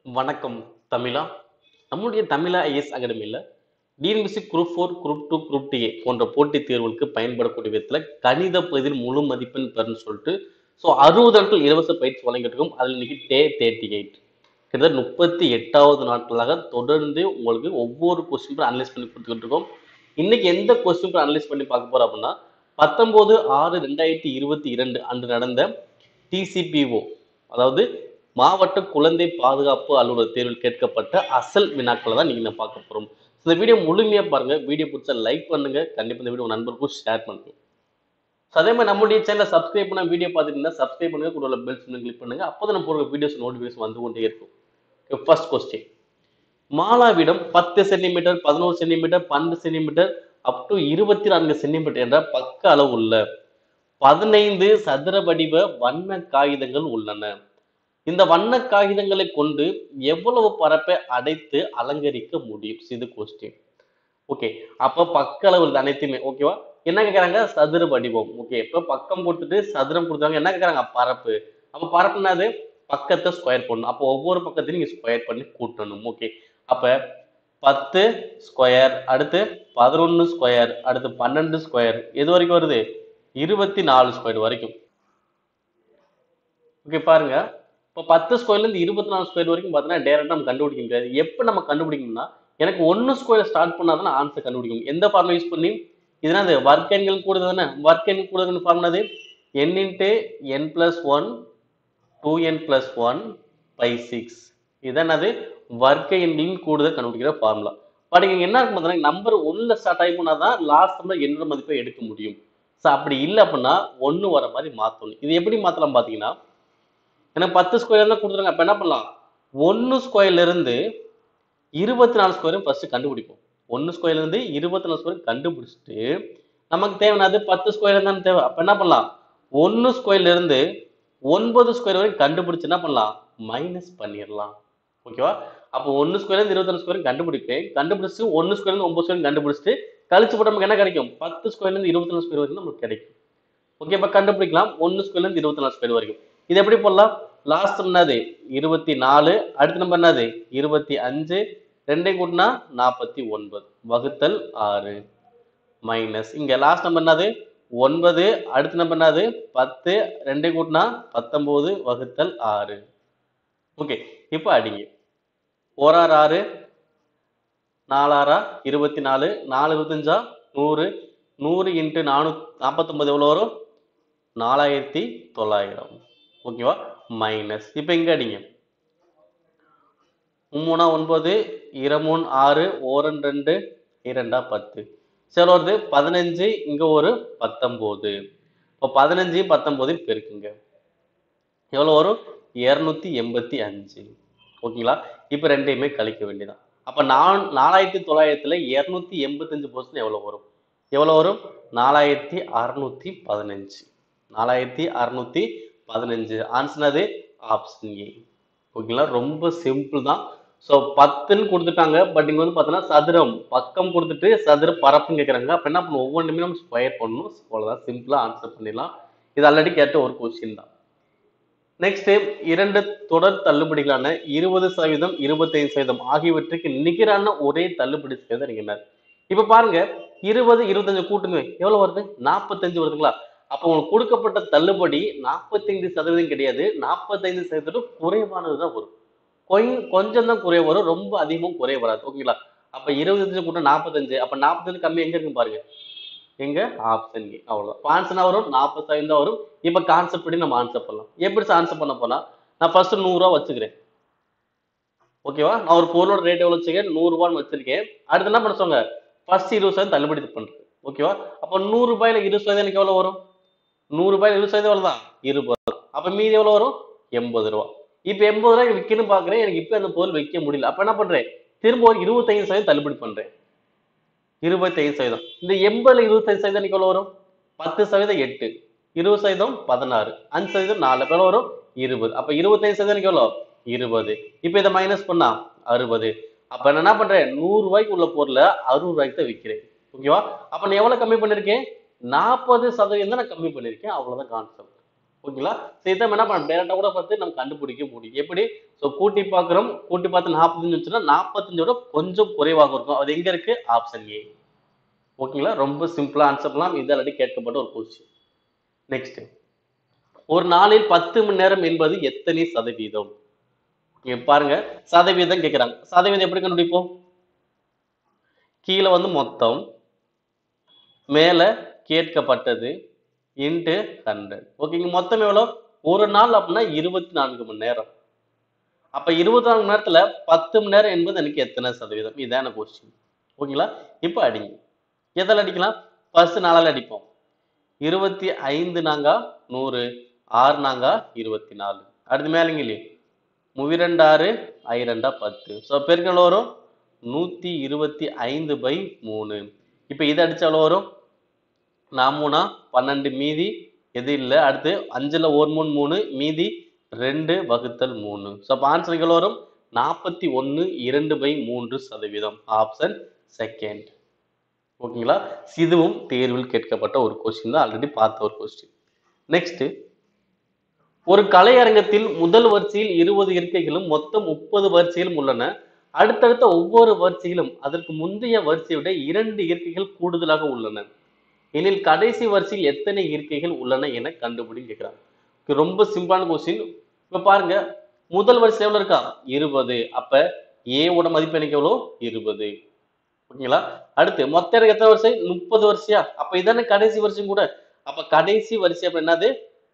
வணக்கம் தமிழா நம்முடைய தமிழா ஐஎஸ் அகாடமியில் TNPSC group four group two group two A போன்ற போட்டித் தேர்வுகளுக்கு பயன்படக்கூடிய விதத்தில் கணித பகுதியில் முழு மதிப்பெண் பெறன்னு சொல்லிட்டு ஸோ அறுபது நாட்கள் இலவச பயிற்சி வழங்கிட்டு இருக்கோம் அதில் இன்னைக்கு டே தேர்ட்டி எயிட் கிட்டத்தட்ட முப்பத்தி எட்டாவது நாட்களாக தொடர்ந்து உங்களுக்கு ஒவ்வொரு கொஸ்டின் அனலைஸ் பண்ணி கொடுத்துக்கிட்டு இருக்கோம் இன்னைக்கு எந்த கொஸ்டின் அனலைஸ் பண்ணி பார்க்க போறோம் அப்படின்னா பத்தொன்பது ஆறு ரெண்டாயிரத்தி இருபத்தி இரண்டு அன்று நடந்த டிசிபிஓ அதாவது மாவட்ட குழந்தை பாதுகாப்பு அலுவலர் தேர்வில் கேட்கப்பட்ட அசல் வினாக்களை தான் நீங்க நான் பார்க்க போறோம் இந்த வீடியோ முழுமையா பாருங்க வீடியோ பிடிச்சா லைக் பண்ணுங்க கண்டிப்பா இந்த வீடியோ உங்க நண்பருக்கும் ஷேர் பண்ணுங்க So, அதே மாதிரி நம்முடைய சேனலை சப்ஸ்கிரைப் பண்ண வீடியோ பார்த்துட்டீங்கன்னா சப்ஸ்கிரைப் பண்ணுங்க கூட உள்ள பெல் சின்ன கிளிக் பண்ணுங்க அப்பதான் நம்ம போடுற வீடியோஸ் நோட்டிஃபிகேஷன் வந்து கொண்டே இருக்கும் ஃபர்ஸ்ட் கொஸ்டின் மாலாவிடம் பத்து சென்டிமீட்டர் பதினோரு சென்டிமீட்டர் பன்னெண்டு சென்டிமீட்டர் அப் டு இருபத்தி நான்கு சென்டிமீட்டர் என்ற பக்க அளவு உள்ள பதினைந்து சதுர வடிவ வண்ண காகிதங்கள் உள்ளன இந்த வண்ண காகிதங்களை கொண்டு எவ்வளவு பரப்பை அடைத்து அலங்கரிக்க முடியும் இது கொஸ்டின் ஓகே அப்ப பக்க அளவு இது அனைத்துமே ஓகேவா என்ன கேக்குறாங்க சதுர வடிவம் ஓகே இப்ப பக்கம் கொடுத்துட்டு சதுரம் கொடுத்தாங்க என்ன கேக்குறாங்க பரப்பு அப்ப பரப்புனாது பக்கத்தை ஸ்கொயர் பண்ணணும் அப்போ ஒவ்வொரு பக்கத்தையும் நீங்க ஸ்கொயர் பண்ணி கூட்டணும் ஓகே அப்ப பத்து ஸ்கொயர் அடுத்து பதினொன்னு ஸ்கொயர் அடுத்து பன்னெண்டு ஸ்கொயர் எது வரைக்கும் வருது இருபத்தி நாலு ஸ்கொயர் வரைக்கும் ஓகே பாருங்க இப்போ பத்து ஸ்கொயர்ல இருந்து இருபத்தி நாலு ஸ்கொயர் வரைக்கும் பார்த்தீங்கன்னா டேரக்டா நம்ம கண்டுபிடிக்க முடியாது எப்போ நம்ம கண்டுபிடிக்கணும்னா எனக்கு ஒன்னு ஸ்கொயர் ஸ்டார்ட் பண்ணாதான் ஆன்சர் கண்டுபிடிக்கும் எந்த ஃபார்முலா யூஸ் பண்ணி இதுனா ஒர்க் எண்கள் கூட தானே ஒர்க் எண் கூட formula N into N plus one two N plus one by six இதான் அது வர்க்க எண்ணின் கூடுதல் கண்டுபிடிக்கிற ஃபார்முலா பட் இங்க என்ன இருக்கும் பார்த்தீங்கன்னா நம்பர் ஒன்ல ஸ்டார்ட் ஆகி போனால் தான் லாஸ்ட் நம்பர் என்னோட மதிப்பை எடுக்க முடியும் ஸோ அப்படி இல்லை அப்படின்னா ஒன்று வர மாதிரி மாற்றணும் இது எப்படி மாற்றலாம் பார்த்தீங்கன்னா எனக்கு பத்து ஸ்கொயர் தான் கொடுத்துருங்க அப்போ என்ன பண்ணலாம் ஒன்று ஸ்கொயர்ல இருந்து இருபத்தி நாலு ஸ்கொயரும் ஃபர்ஸ்ட் கண்டுபிடிப்போம் ஒன்று ஸ்கொயர்ல இருந்து இருபத்தி நாலு ஸ்கொயர் கண்டுபிடிச்சிட்டு நமக்கு தேவையானது பத்து ஸ்கொயர் தான் தேவை அப்போ என்ன பண்ணலாம் ஒன்று ஸ்கொயர்ல இருந்து ஒன்பது ஸ்கொயர் வரைக்கும் கண்டுபிடிச்சு என்ன பண்ணலாம் மைனஸ் பண்ணிடலாம் ஓகேவா அப்போ ஒன்று ஸ்கொயர் இருந்து இருபத்தி ஸ்கொயர் கண்டுபிடிப்பேன் கண்டுபிடிச்சு ஒன்று ஸ்கொயர் இருந்து ஒன்பது ஸ்கொயர் கண்டுபிடிச்சிட்டு கழிச்சு போட்டு நமக்கு என்ன கிடைக்கும் பத்து ஸ்கொயர்ல இருந்து இருபத்தி நாலு ஸ்கொயர் வரைக்கும் நமக்கு கிடைக்கும் ஓகே இப்போ கண்டுபிடிக்கலாம் ஒன்று ஸ்கொயர்ல இருந்து இருபத்தி நாலு ஸ்கொயர் வரைக்கும் இது எப்படி போடலாம் லாஸ்ட் என்னது இருபத்தி நாலு அடுத்த நம்பர் என்னது இருபத்தி அஞ்சு ரெண்டையும் கூட்டினா நாற்பத்தி ஒன்பது வகுத்தல் ஆறு மைனஸ் இங்க லாஸ்ட் நம்பர் என்னது ஒன்பது அடுத்த நம்பர் என்னது பத்து ரெண்டையும் கூட்டினா பத்தொன்பது வகுத்தல் ஆறு ஓகே இப்போ அடிங்க ஓராறு ஆறு நாலாறா இருபத்தி நாலு நாலு இருபத்தஞ்சா நூறு நூறு இன்ட்டு நானூ நாற்பத்தொன்பது எவ்வளோ வரும் நாலாயிரத்தி தொள்ளாயிரம் ஓகேவா மைனஸ் இப்போ இங்க அடிங்க மூணா ஒன்பது இரமூணு ஆறு ஓரன் ரெண்டு இரண்டா பத்து சரி வருது பதினஞ்சு இங்க ஒரு பத்தொம்போது இப்போ பதினஞ்சு பத்தொம்போது பெருக்குங்க எவ்வளோ வரும் இரநூத்தி எண்பத்தி அஞ்சு ஓகேங்களா இப்போ ரெண்டையுமே கழிக்க வேண்டியதான் அப்போ நான் நாலாயிரத்தி தொள்ளாயிரத்துல இரநூத்தி எண்பத்தஞ்சு பர்சன்ட் எவ்வளோ வரும் எவ்வளோ வரும் நாலாயிரத்தி அறுநூத்தி பதினஞ்சு நாலாயிரத்தி அறுநூத்தி பதினஞ்சு ஆன்சர் ஆப்ஷன் ஏ ஓகேங்களா ரொம்ப சிம்பிள் தான் ஸோ பத்துன்னு கொடுத்துட்டாங்க பட் இங்கே வந்து பார்த்தோன்னா சதுரம் பக்கம் கொடுத்துட்டு சதுர பரப்புன்னு கேட்குறாங்க அப்போ என்ன பண்ணுவோம் ஒவ்வொன்றுமே நம்ம ஸ்கொயர் பண்ணணும் அவ்வளோதான் சிம்பிளாக ஆன்சர் பண்ணிடலாம் இது ஆல்ரெடி கேட்ட ஒரு கொஸ்டின் தான் நெக்ஸ்ட் இரண்டு தொடர் தள்ளுபடிகளான இருபது சதவீதம் இருபத்தைந்து சதவீதம் ஆகியவற்றுக்கு நிகரான ஒரே தள்ளுபடி செய்த நீங்க என்ன இப்ப பாருங்க இருபது இருபத்தஞ்சு கூட்டுங்க எவ்வளவு வருது நாற்பத்தஞ்சு வருதுங்களா அப்போ உங்களுக்கு கொடுக்கப்பட்ட தள்ளுபடி நாற்பத்தைந்து சதவீதம் கிடையாது நாற்பத்தைந்து சதவீதம் குறைவானது தான் வரும் கொஞ்சம் கொஞ்சம் தான் குறைய வரும் ரொம்ப அதிகமும் குறைய வராது ஓகேங்களா அப்ப இருபத்தஞ்சு கூட்டம் நாற்பத்தஞ்சு அப்ப நாற்பத்தஞ்சு கம்மி எங்க இருக்கு பாருங்க எங்க ஆப்ஷன் ஏ அவ்வளவுதான் ஆன்சர் வரும் நாற்பது சதவீதம் தான் வரும் இப்ப கான்செப்ட் படி நம்ம ஆன்சர் பண்ணலாம் எப்படி ஆன்சர் பண்ண போனா நான் ஃபர்ஸ்ட் நூறுரூவா வச்சுக்கிறேன் ஓகேவா நான் ஒரு பொருளோட ரேட் எவ்வளவு வச்சுக்கேன் நூறுரூவான்னு வச்சிருக்கேன் அடுத்து என்ன பண்ண சொல்லுங்க ஃபர்ஸ்ட் இருபது சதவீதம் தள்ளுபடி பண்றேன் ஓகேவா அப்போ நூறு ரூபாயில இருபது சதவீதம் எனக்கு எவ்வளவு வரும் நூறு ரூபாயில இருபது சதவீதம் எவ்வளவு தான் இருபது ரூபா அப்ப மீதி எவ்வளவு வரும் எண்பது ரூபா இப்ப எண்பது ரூபாய்க்கு விற்கணும் பாக்குறேன் எனக்கு இப்ப அந்த பொருள் விற்க முடியல அப்ப என்ன பண்றேன் திரும்ப ஒரு இருபத்தைந்து சதவீதம் தள்ளுபடி பண்றேன் இருபத்தைந்து சதவீதம் இந்த எண்பதுல இருபத்தைந்து சதவீதம் எனக்கு எவ்வளவு வரும் பத்து சதவீதம் எட்டு இருபது சதவீதம் பதினாறு அஞ்சு சதவீதம் நாலு அப்ப எவ்வளவு வரும் இருபது அப்ப இருபத்தைந்து சதவீதம் எனக்கு எவ்வளவு இருபது இப்ப இதை மைனஸ் பண்ணா அறுபது அப்ப நான் என்ன பண்றேன் நூறு ரூபாய்க்கு உள்ள பொருளை அறுபது ரூபாய்க்கு தான் விற்கிறேன் ஓகேவா அப்ப நான் எவ்வளவு கம்மி பண்ணிருக்கேன் நாற்பது சதவீதம் தான் நான் கம்மி பண்ணிருக்கேன் அவ்வளவுதான் கான்செப்ட் ஓகேங்களா ஸோ இதை என்ன பண்ண டேரக்டாக கூட பார்த்து நம்ம கண்டுபிடிக்க முடியும் எப்படி ஸோ கூட்டி பார்க்குறோம் கூட்டி பார்த்து நாற்பத்தஞ்சு வச்சுன்னா நாற்பத்தஞ்சோட கொஞ்சம் குறைவாக இருக்கும் அது எங்க இருக்கு ஆப்ஷன் ஏ ஓகேங்களா ரொம்ப சிம்பிளா ஆன்சர் பண்ணலாம் இது ஆல்ரெடி கேட்கப்பட்ட ஒரு கொஸ்டின் நெக்ஸ்ட் ஒரு நாளில் பத்து மணி நேரம் என்பது எத்தனை சதவீதம் இங்க பாருங்க சதவீதம் கேட்குறாங்க சதவீதம் எப்படி கண்டுபிடிப்போம் கீழே வந்து மொத்தம் மேல கேட்கப்பட்டது இன்ட்டு ஹண்ட்ரட் ஓகேங்க மொத்தம் எவ்வளோ ஒரு நாள் அப்படின்னா இருபத்தி நான்கு மணி நேரம் அப்ப இருபத்தி நான்கு மணி நேரத்துல பத்து மணி நேரம் என்பது எனக்கு எத்தனை சதவீதம் இதான கொஸ்டின் ஓகேங்களா இப்போ அடிங்க எதில் அடிக்கலாம் ஃபர்ஸ்ட் நாளால் அடிப்போம் இருபத்தி ஐந்து நாங்கா நூறு ஆறு நாங்கா இருபத்தி நாலு அடுத்து மேலேங்க இல்லையே முவிரெண்டாறு ஐரெண்டா பத்து ஸோ பெருக்கல் வரும் நூற்றி இருபத்தி ஐந்து பை மூணு இப்போ இது அடிச்சா எவ்வளோ வரும் நான் மூணா பன்னெண்டு மீதி எது இல்லை அடுத்து அஞ்சுல ஒரு மூணு மூணு மீதி ரெண்டு வகுத்தல் மூணு ஸோ அப்போ ஆன்சர் எவ்வளோ வரும் நாற்பத்தி ஒன்று இரண்டு பை மூன்று சதவீதம் ஆப்ஷன் செகண்ட் ஓகேங்களா இதுவும் தேர்வில் கேட்கப்பட்ட ஒரு கொஸ்டின் தான் ஆல்ரெடி பார்த்த ஒரு கொஸ்டின் நெக்ஸ்ட் ஒரு கலையரங்கத்தில் முதல் வரிசையில் இருபது இருக்கைகளும் மொத்தம் முப்பது வரிசைகளும் உள்ளன அடுத்தடுத்த ஒவ்வொரு வரிசையிலும் அதற்கு முந்தைய வரிசையை விட இரண்டு இருக்கைகள் கூடுதலாக உள்ளன எனில் கடைசி வரிசையில் எத்தனை இருக்கைகள் உள்ளன என கண்டுபிடின்னு கேட்கிறாங்க இது ரொம்ப சிம்பிளான கொஸ்டின் இப்ப பாருங்க முதல் வரிசை எவ்வளவு இருக்கா இருபது அப்ப ஏவோட மதிப்பு எனக்கு எவ்வளோ இருபது ஓகேங்களா அடுத்து மொத்த எனக்கு எத்தனை வரிசை முப்பது வரிசையா அப்ப இதானே கடைசி வரிசையும் கூட அப்ப கடைசி வரிசை அப்ப என்னது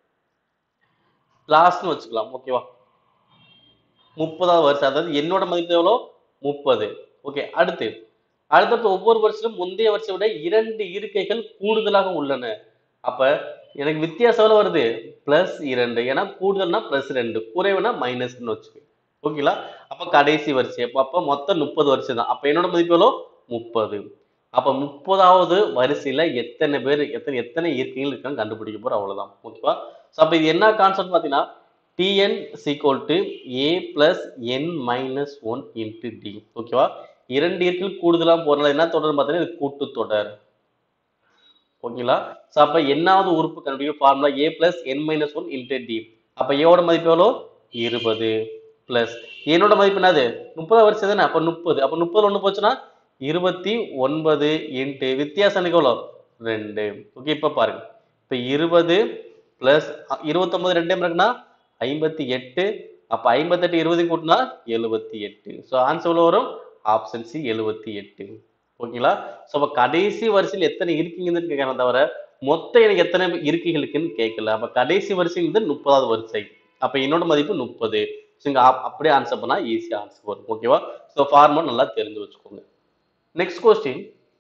லாஸ்ட்னு வச்சுக்கலாம் ஓகேவா முப்பதாவது வரிசை அதாவது என்னோட மதிப்பு எவ்வளோ முப்பது ஓகே அடுத்து அடுத்தடுத்து ஒவ்வொரு வருஷமும் முந்தைய வருஷத்தை விட இரண்டு இருக்கைகள் கூடுதலாக உள்ளன அப்ப எனக்கு வித்தியாசம் எவ்வளவு வருது பிளஸ் இரண்டு ஏன்னா கூடுதல்னா பிளஸ் ரெண்டு குறைவுனா மைனஸ்னு வச்சுக்கோ ஓகேங்களா அப்ப கடைசி வரிசை அப்ப அப்ப மொத்தம் முப்பது வருஷம் தான் அப்ப என்னோட மதிப்பு எவ்வளோ முப்பது அப்ப முப்பதாவது வரிசையில எத்தனை பேர் எத்தனை எத்தனை இருக்கைகள் இருக்கான்னு கண்டுபிடிக்க போறோம் அவ்வளவுதான் ஓகேவா ஸோ அப்ப இது என்ன கான்செப்ட் பார்த்தீங்கன்னா TN equal to A plus N minus one into D ஓகேவா இரண்டு இருக்கைகள் கூடுதலா போறதுனால என்ன தொடர்னு பார்த்தீங்கன்னா இது கூட்டு தொடர் ஓகேங்களா ஸோ அப்ப என்னாவது உறுப்பு கண்டுபிடிக்க formula A plus N minus one into D அப்ப ஏவோட மதிப்பு எவ்வளோ இருபது பிளஸ் என்னோட மதிப்பு என்னது முப்பது வருஷம் தானே அப்ப முப்பது அப்ப முப்பது ஒன்று போச்சுன்னா இருபத்தி ஒன்பது இன்ட்டு வித்தியாசம் எனக்கு எவ்வளோ ரெண்டு ஓகே இப்போ பாருங்க இப்போ இருபது பிளஸ் இருபத்தொன்பது ரெண்டே இருக்குன்னா ஐம்பத்தி எட்டு அப்போ ஐம்பத்தெட்டு இருபது கூட்டினா எழுபத்தி எட்டு ஸோ ஆன்சர் எவ்வளோ வரும் ஆப்ஷன் சி எழுபத்தி எட்டு ஓகேங்களா ஸோ அப்போ கடைசி வரிசையில் எத்தனை இருக்கீங்கன்னு கேட்கறேன் தவிர மொத்தம் எனக்கு எத்தனை இருக்கைகள் இருக்குன்னு கேட்கல அப்போ கடைசி வரிசைங்கிறது முப்பதாவது வரிசை அப்போ என்னோட மதிப்பு முப்பது ஸோ இங்கே அப்படியே ஆன்சர் பண்ணால் ஈஸியாக ஆன்சர் வரும் ஓகேவா ஸோ ஃபார்முலா நல்லா தெரிஞ்சு வச்சுக்கோங்க நெக்ஸ்ட் கொஸ்டின்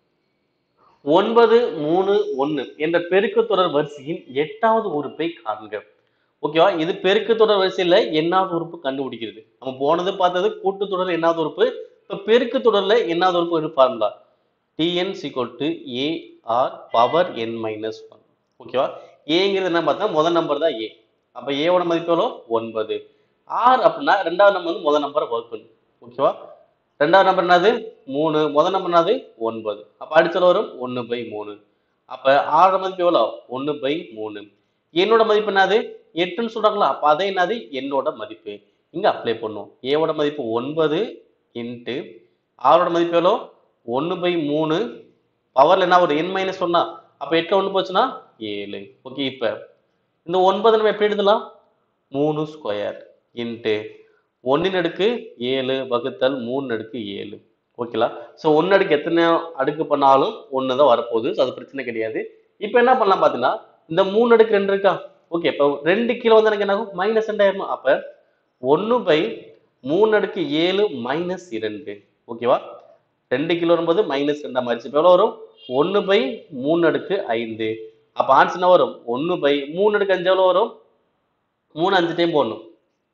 ஒன்பது மூணு ஒன்று என்ற பெருக்குத் தொடர் வரிசையின் எட்டாவது உறுப்பை காண்க ஓகேவா இது பெருக்குத் தொடர் வரிசையில எண்ணாவது உறுப்பு கண்டுபிடிக்கிறது நம்ம போனது பார்த்தது கூட்டுத் தொடர் எண்ணாவது உறுப்பு இப்ப பெருக்குத் தொடர்ல எண்ணாவது உறுப்பு ஒரு formula TN equal to AR power N minus one ஓகேவா ஏங்கிறது என்ன பார்த்தா முதல் நம்பர் தான் ஏ அப்ப ஏவோட மதிப்பு எவ்வளோ ஒன்பது ஆர் அப்படின்னா ரெண்டாவது நம்பர் வந்து முதல் நம்பரை ஒர்க் பண்ணும் ஓகேவா ரெண்டாவது நம்பர் என்னது மூணு முதல் நம்பர் என்னது ஒன்பது அப்ப அடிச்சல் வரும் ஒன்று பை மூணு அப்ப ஆறு மதிப்பு எவ்வளோ ஒன்று பை மூணு என்னோட மதிப்பு என்னது எட்டுன்னு சொல்றாங்களா அப்ப அதே என்னது என்னோட மதிப்பு இங்க அப்ளை பண்ணும் ஏவோட மதிப்பு ஒன்பது இன்ட்டு ஆரோட மதிப்பு எவ்வளோ ஒன்று பை மூணு பவர்ல என்ன ஒரு என் மைனஸ் ஒன்னா அப்ப எட்டுல ஒன்று போச்சுன்னா ஏழு ஓகே இப்ப இந்த ஒன்பது நம்ம எப்படி எழுதலாம் மூணு ஸ்கொயர் இன்ட்டு ஒன்றின் அடுக்கு ஏழு வகுத்தல் மூணு அடுக்கு ஏழு ஓகேலா ஸோ ஒன்று அடுக்கு எத்தனை அடுக்கு பண்ணாலும் ஒன்று தான் வரப்போகுது ஸோ அது பிரச்சனை கிடையாது இப்போ என்ன பண்ணலாம் பார்த்தீங்கன்னா இந்த மூணு அடுக்கு ரெண்டு இருக்கா ஓகே இப்போ ரெண்டு கிலோ வந்து எனக்கு என்ன ஆகும் மைனஸ் ரெண்டாயிரமா அப்போ ஒன்று பை மூணு அடுக்கு ஏழு மைனஸ் இரண்டு ஓகேவா ரெண்டு கிலோ வரும்போது மைனஸ் ரெண்டா மாறிச்சு இப்போ எவ்வளோ வரும் ஒன்று பை மூணு அடுக்கு ஐந்து அப்போ ஆன்சர் என்ன வரும் ஒன்று பை மூணு அடுக்கு அஞ்சு எவ்வளோ வரும் மூணு அஞ்சு டைம் போடணும்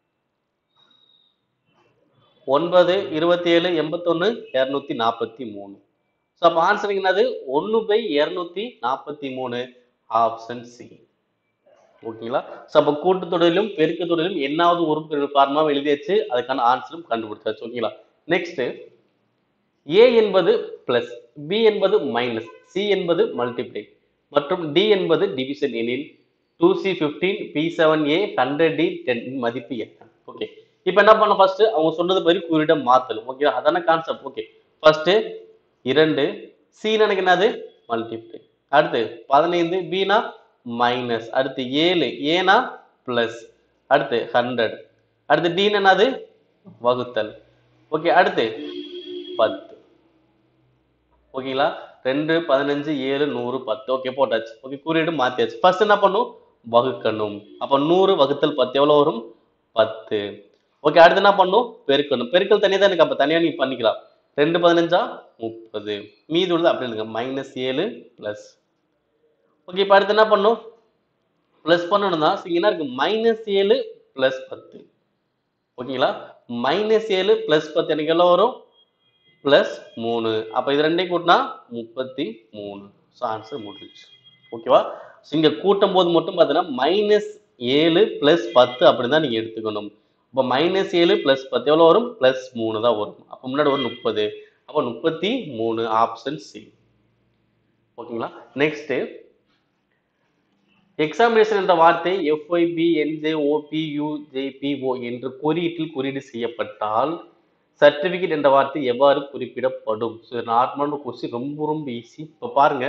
ஒன்பது இருபத்தி ஏழு எண்பத்தொன்று இரநூத்தி நாற்பத்தி மூணு ஸோ அப்போ ஆன்சர் என்னது ஒன்று பை இரநூத்தி நாற்பத்தி மூணு ஆப்ஷன் சி ஓகேங்களா ஸோ அப்போ கூட்டுத்தொடரிலும் பெருக்க தொடரிலும் என்னாவது உறுப்பு ஃபார்மாக எழுதியாச்சு அதுக்கான ஆன்சரும் கண்டுபிடிச்சாச்சு ஓகேங்களா நெக்ஸ்ட் ஏ என்பது பிளஸ் பி என்பது மைனஸ் சி என்பது மல்டிப்ளை மற்றும் டி என்பது டிவிஷன் எனில் two C fifteen B seven A hundred D ten மதிப்பு என்ன ஓகே இப்போ என்ன பண்ண ஃபர்ஸ்ட் அவங்க சொன்னது மாதிரி குறியிட மாத்தலும் ஓகே அதான கான்செப்ட் ஓகே ஃபர்ஸ்ட் இரண்டு சி எனக்கு என்னது மல்டிப்ளை அடுத்து பதினைந்து பினா மைனஸ் அடுத்து ஏழு ஏனா பிளஸ் அடுத்து ஹண்ட்ரட் அடுத்து டி என்னது வகுத்தல் ஓகே அடுத்து பத்து ஓகேங்களா ரெண்டு பதினஞ்சு ஏழு நூறு பத்து ஓகே போட்டாச்சு ஓகே குறியீடு மாத்தியாச்சு ஃபர்ஸ்ட் என்ன பண்ணும் வகுக்கணும் அப்ப நூறு வகுத்தல் பத்து எவ்வளவு வரும் பத்து ஓகே அடுத்து என்ன பண்ணும் பெருக்கணும் பெருக்கல் தனியாக தான் எனக்கு அப்ப தனியா நீ பண்ணிக்கலாம் ரெண்டு பதினஞ்சா முப்பது மீதி உள்ளது அப்படி இல்லைங்க மைனஸ் ஏழு பிளஸ் ஓகே இப்போ அடுத்து என்ன பண்ணும் பிளஸ் பண்ணணும்னா இங்க என்ன இருக்கு மைனஸ் ஏழு பிளஸ் பத்து ஓகேங்களா மைனஸ் ஏழு பிளஸ் பத்து எனக்கு எவ்வளோ வரும் பிளஸ் மூணு அப்போ இது ரெண்டையும் கூட்டினா முப்பத்தி மூணு ஸோ ஆன்சர் முடிஞ்சிச்சு ஓகேவா ஸோ இங்கே கூட்டும் போது மட்டும் பார்த்தீங்கன்னா மைனஸ் ஏழு பிளஸ் பத்து அப்படி தான் நீங்கள் எடுத்துக்கணும் அப்போ மைனஸ் ஏழு பிளஸ் பத்து எவ்வளோ வரும் பிளஸ் மூணு தான் வரும் அப்போ முன்னாடி வரும் முப்பது அப்போ முப்பத்தி மூணு ஆப்ஷன் சி ஓகேங்களா நெக்ஸ்ட்டு எக்ஸாமினேஷன் என்ற வார்த்தை எஃப்ஒய்பி என்ஜே ஓபி யூஜேபிஓ என்று குறியீட்டில் குறியீடு செய்யப்பட்டால் சர்டிபிகேட் என்ற வார்த்தை எவ்வாறு குறிப்பிடப்படும் ஸோ நார்மலான கொஸ்டின் ரொம்ப ரொம்ப ஈஸி இப்போ பாருங்க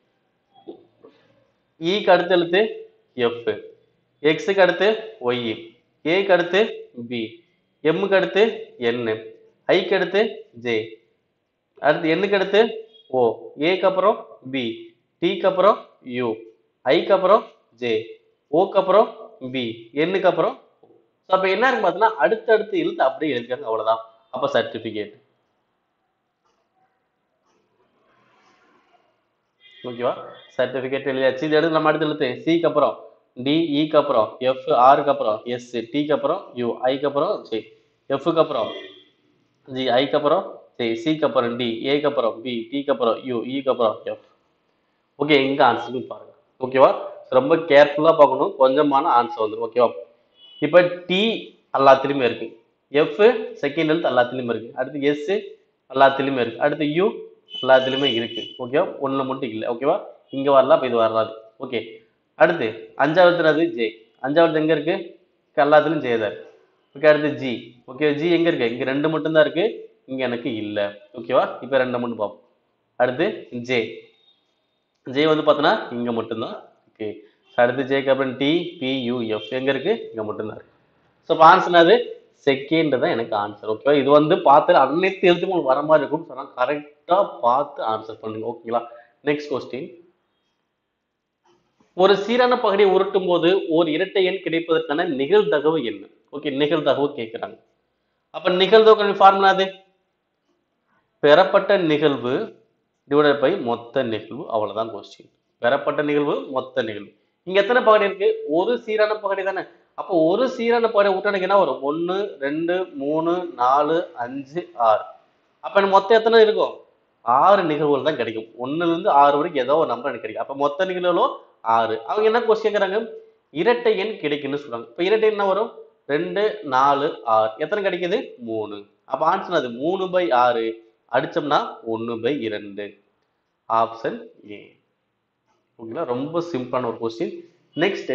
இக்கு அடுத்து எழுத்து எஃப் எக்ஸுக்கு அடுத்து ஒய் ஏக்கு அடுத்து பி எம்முக்கு அடுத்து என் ஐக்கு அடுத்து ஜே அடுத்து எண்ணுக்கு அடுத்து ஓ ஏக்கு அப்புறம் பி டிக்கு அப்புறம் யூ ஐக்கு அப்புறம் ஜே ஓக்கு அப்புறம் பி எண்ணுக்கு அப்புறம் ஸோ அப்போ என்ன இருக்கு பார்த்தீங்கன்னா அடுத்தடுத்து எழுத்து அப்படியே எழுதிருக்காங்க அவ்வளவுதான் அப்போ சர்டிஃபிகேட் ஓகேவா சர்டிஃபிகேட் எழுதியாச்சு இது எடுத்து நம்ம அடுத்து எழுத்து சிக்கு அப்புறம் டி இக்கு அப்புறம் எஃப் ஆருக்கு அப்புறம் எஸ் டிக்கு அப்புறம் யூ ஐக்கு அப்புறம் ஜே எஃப்க்கு அப்புறம் ஜி ஐக்கு அப்புறம் ஜே சிக்கு அப்புறம் டி ஏக்கு அப்புறம் பி டிக்கு அப்புறம் யூ இக்கு அப்புறம் எஃப் ஓகே எங்க ஆன்சர்னு பாருங்க ஓகேவா ரொம்ப கேர்ஃபுல்லா பார்க்கணும் கொஞ்சமான ஆன்சர் வந்துடும் ஓகேவா இப்போ டி எல்லாத்துலேயுமே இருக்கு எஃப் செகண்ட் எழுத்து எல்லாத்துலேயுமே இருக்கு அடுத்து எஸ் எல்லாத்துலேயுமே இருக்கு அடுத்து யூ எல்லாத்துலேயுமே இருக்கு ஓகேவா ஒன்றில் மட்டும் இல்லை ஓகேவா இங்கே வரலாம் அப்போ இது வராது ஓகே அடுத்து அஞ்சாவதுனது ஜே அஞ்சாவது எங்கே இருக்கு எல்லாத்துலையும் ஜே தான் இருக்கு ஓகே அடுத்து ஜி ஓகே ஜி எங்கே இருக்கு இங்கே ரெண்டு மட்டும்தான் இருக்கு இங்கே எனக்கு இல்லை ஓகேவா இப்போ ரெண்டு மட்டும் பார்ப்போம் அடுத்து ஜே ஜே வந்து பார்த்தோன்னா இங்கே மட்டும்தான் ஓகே அடுத்து ஜேக்கு அப்புறம் டி பி யூ எஃப் எங்கே இருக்கு இங்கே மட்டும்தான் இருக்கு ஸோ இப்போ ஆன்சர் அது செகண்ட் தான் எனக்கு ஆன்சர் ஓகேவா இது வந்து பார்த்து அனைத்து எழுத்துக்கும் உங்களுக்கு வர மாதிரி இருக்கும்னு சொன்னால் கரெக்டாக பார்த்து ஆன்சர் பண்ணுங்க ஓகேங்களா நெக்ஸ்ட் கொஸ்டின் ஒரு சீரான பகுதியை உருட்டும் போது ஒரு இரட்டை எண் கிடைப்பதற்கான நிகழ்தகவு என்ன ஓகே நிகழ்தகவு கேட்குறாங்க அப்ப நிகழ்தகவு ஃபார்முலா அது பெறப்பட்ட நிகழ்வு டிவைடட் பை மொத்த நிகழ்வு அவ்வளவுதான் கொஸ்டின் பெறப்பட்ட நிகழ்வு மொத்த நிகழ்வு இங்க எத்தனை பகுதி இருக்கு ஒரு சீரான பகுதி தானே அப்போ ஒரு சீரான பகுதி விட்டு என்ன வரும் ஒன்னு ரெண்டு மூணு நாலு அஞ்சு ஆறு அப்ப எனக்கு மொத்தம் எத்தனை இருக்கும் ஆறு நிகழ்வுகள் தான் கிடைக்கும் ஒண்ணுல இருந்து ஆறு வரைக்கும் ஏதோ ஒரு நம்பர் எனக்கு கிடைக்கும் அப்ப மொத்த நிகழ்வுகளோ ஆறு அவங்க என்ன கொஸ்டின் கேட்கறாங்க இரட்டை எண் கிடைக்குன்னு சொல்றாங்க இப்ப இரட்டை என்ன வரும் ரெண்டு நாலு ஆறு எத்தனை கிடைக்குது மூணு அப்ப ஆன்சர் அது மூணு பை ஆறு அடிச்சோம்னா ஒன்று பை இரண்டு ஆப்ஷன் ஏ ஓகேங்களா ரொம்ப சிம்பிளான ஒரு கொஸ்டின் நெக்ஸ்ட்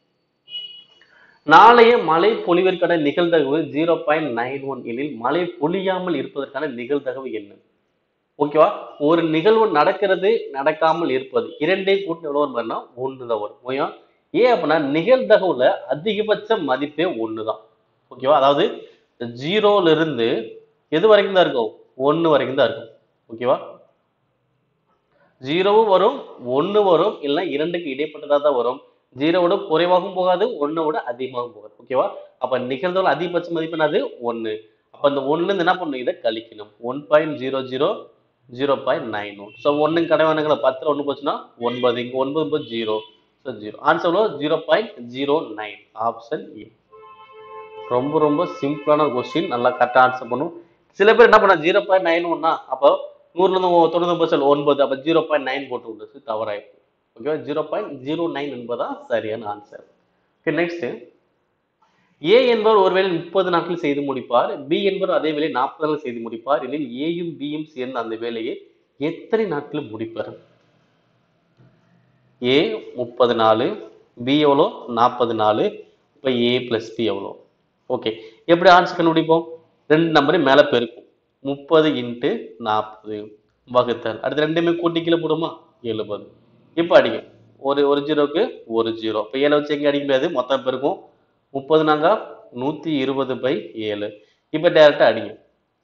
நாளைய மழை பொழிவிற்கான நிகழ்தகவு ஜீரோ பாயிண்ட் நைன் ஒன் எனில் மழை பொழியாமல் இருப்பதற்கான நிகழ்தகவு என்ன ஓகேவா ஒரு நிகழ்வு நடக்கிறது நடக்காமல் இருப்பது இரண்டே கூட்டு எவ்வளோ வரும்னா ஒன்று தான் வரும் ஓகேவா ஏன் அப்படின்னா நிகழ்தகவுல அதிகபட்ச மதிப்பே ஒன்று தான் ஓகேவா அதாவது ஜீரோல இருந்து எது வரைக்கும் தான் இருக்கும் ஒன்று வரைக்கும் தான் இருக்கும் ஓகேவா ஜீரோவும் வரும் ஒன்று வரும் இல்லை இரண்டுக்கு இடைப்பட்டதா தான் வரும் ஜீரோவோட குறைவாகவும் போகாது ஒன்றை விட அதிகமாகவும் போகாது ஓகேவா அப்ப நிகழ்தகவுல அதிகபட்ச மதிப்பு என்னது ஒன்று அப்ப அந்த ஒண்ணுல என்ன பண்ணணும் இதை கழிக்கணும் one point zero zero zero point nine one so ஒன்று கடவானுங்கள பத்தில் ஒன்று போச்சுன்னா ஒன்பது இங்கே ஒன்பது போது zero so zero answer zero point zero nine option A ரொம்ப ரொம்ப சிம்பிளான கொஸ்டின் நல்லா கரெக்டாக ஆன்சர் பண்ணும் சில பேர் என்ன பண்ணா ஜீரோ பாயிண்ட் நைன் ஒன்னா அப்போ நூறுலேருந்து தொண்ணூறு பர்சன்ட் ஒன்பது அப்போ ஜீரோ பாயிண்ட் நைன் போட்டு விடுறது தவறாயிருக்கு ஓகேவா ஜீரோ பாயிண்ட் ஜீரோ நைன் என்பதான் சரியான ஆன்சர் ஓகே நெக்ஸ்ட் ஏ என்பவர் ஒருவேளை முப்பது நாட்கள் செய்து முடிப்பார் பி என்பவர் அதே வேலையை நாற்பது நாட்கள் செய்து முடிப்பார் எனில் ஏயும் பியும் சேர்ந்து அந்த வேலையை எத்தனை நாட்களில் முடிப்பார் ஏ முப்பது நாள் பி எவ்வளோ நாற்பது நாலு இப்போ ஏ ப்ளஸ் பி எவ்வளோ ஓகே எப்படி ஆன்சர் கண்டுபிடிப்போம் ரெண்டு நம்பரையும் மேலே பெருக்கும் முப்பது இன்ட்டு நாற்பது வகுத்தல் அடுத்து ரெண்டுமே கூட்டி கீழே போடுமா எழுபது இப்போ அடிங்க ஒரு ஒரு ஜீரோக்கு ஒரு ஜீரோ இப்போ ஏழை வச்சு எங்கே அடிக்க முடியாது மொத்தம் பெருக்கும் முப்பது நாங்க நூற்றி இருபது பை ஏழு இப்போ டேரெக்டாக அடிங்க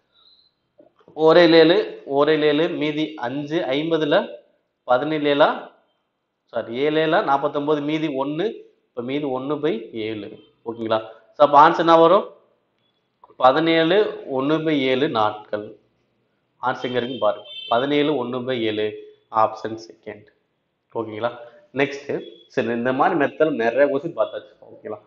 ஒரே ஏழு ஒரே ஏழு மீதி அஞ்சு ஐம்பதுல பதினேழு ஏழா சாரி ஏழு ஏழா நாற்பத்தொம்போது மீதி ஒன்று இப்போ மீதி ஒன்று பை ஏழு ஓகேங்களா ஸோ அப்போ ஆன்சர் என்ன வரும் பதினேழு ஒன்று பை ஏழு நாட்கள் ஆன்சர் எங்கே இருக்குன்னு பாருங்க பதினேழு ஒன்று பை ஏழு ஆப்ஷன் செகண்ட் ஓகேங்களா நெக்ஸ்ட் சரி இந்த மாதிரி மெத்தட் நிறைய கொஸ்டின் பார்த்தாச்சு ஓகேங்களா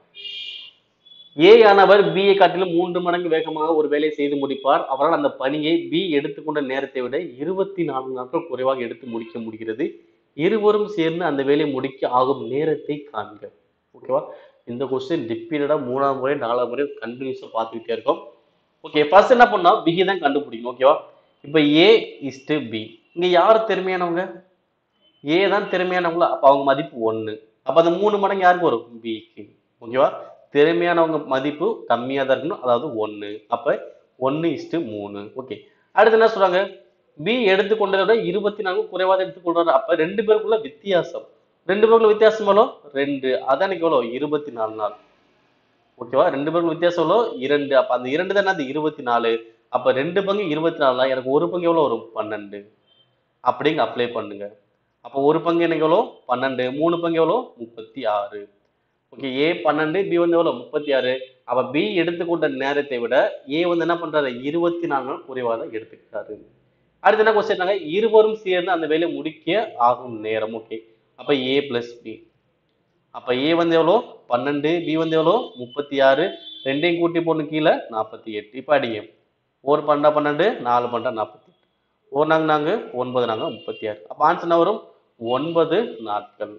ஏ ஆனவர் B ஐ காட்டிலும் மூன்று மடங்கு வேகமாக ஒரு வேலையை செய்து முடிப்பார் அவரால் அந்த பணியை பி எடுத்துக்கொண்ட நேரத்தை விட இருபத்தி நான்கு நாட்கள் குறைவாக எடுத்து முடிக்க முடிகிறது இருவரும் சேர்ந்து அந்த வேலையை முடிக்க ஆகும் நேரத்தை காண்க ஓகேவா இந்த கொஸ்டின் ரிப்பீட்டடாக மூணாவது முறை நாலாவது முறை கண்டினியூஸாக பார்த்துக்கிட்டே இருக்கோம் ஓகே ஃபர்ஸ்ட் என்ன பண்ணா பிகி தான் கண்டுபிடிக்கணும் ஓகேவா இப்போ ஏ இஸ்டு பி இங்க யார் திறமையானவங்க ஏ தான் திறமையானவங்களா அப்போ அவங்க மதிப்பு ஒன்று அப்போ அந்த மூணு மடங்கு யாருக்கு வரும் பிக்கு ஓகேவா திறமையானவங்க மதிப்பு கம்மியாக தான் இருக்கணும் அதாவது ஒன்று அப்போ ஒன்று இஸ்டு மூணு ஓகே அடுத்து என்ன சொல்றாங்க பி எடுத்துக்கொண்டதை விட இருபத்தி நான்கு குறைவாக எடுத்துக்கொள்றாரு அப்போ ரெண்டு பேருக்குள்ள வித்தியாசம் ரெண்டு பேருக்குள்ள வித்தியாசம் எவ்வளோ ரெண்டு அதான் எனக்கு எவ்வளோ இருபத்தி நாலு நாள் ஓகேவா ரெண்டு பேருக்குள்ள வித்தியாசம் எவ்வளோ இரண்டு அப்போ அந்த இரண்டு தானே அது இருபத்தி நாலு அப்போ ரெண்டு பங்கு இருபத்தி நாலுனா எனக்கு ஒரு பங்கு எவ்வளோ வரும் பன்னெண்டு அப்படிங்க அப்ளை பண்ணுங்க அப்போ ஒரு பங்கு எனக்கு எவ்வளோ பன்னெண்டு மூணு பங்கு எவ்வளோ முப்பத்தி ஆறு ஓகே ஏ பன்னெண்டு பி வந்து எவ்வளோ முப்பத்தி ஆறு அப்போ பி எடுத்துக்கொண்ட நேரத்தை விட ஏ வந்து என்ன பண்றாரு இருபத்தி நாலு நாள் குறைவாக தான் எடுத்துக்கிட்டாரு அடுத்து என்ன கொஸ்டின் இருவரும் சேர்ந்து அந்த வேலையை முடிக்க ஆகும் நேரம் ஓகே அப்போ ஏ பிளஸ் பி அப்போ ஏ வந்து எவ்வளோ பன்னெண்டு பி வந்து எவ்வளோ முப்பத்தி ஆறு ரெண்டையும் கூட்டி போடணும் கீழே நாற்பத்தி எட்டு இப்போ அடிங்க ஒரு பன்னெண்டா பன்னெண்டு நாலு பன்னெண்டா நாற்பத்தி எட்டு ஒரு நாங்க நாங்க ஒன்பது நாங்க முப்பத்தி ஆறு அப்போ ஆன்சர் என்ன வரும் ஒன்பது நாட்கள்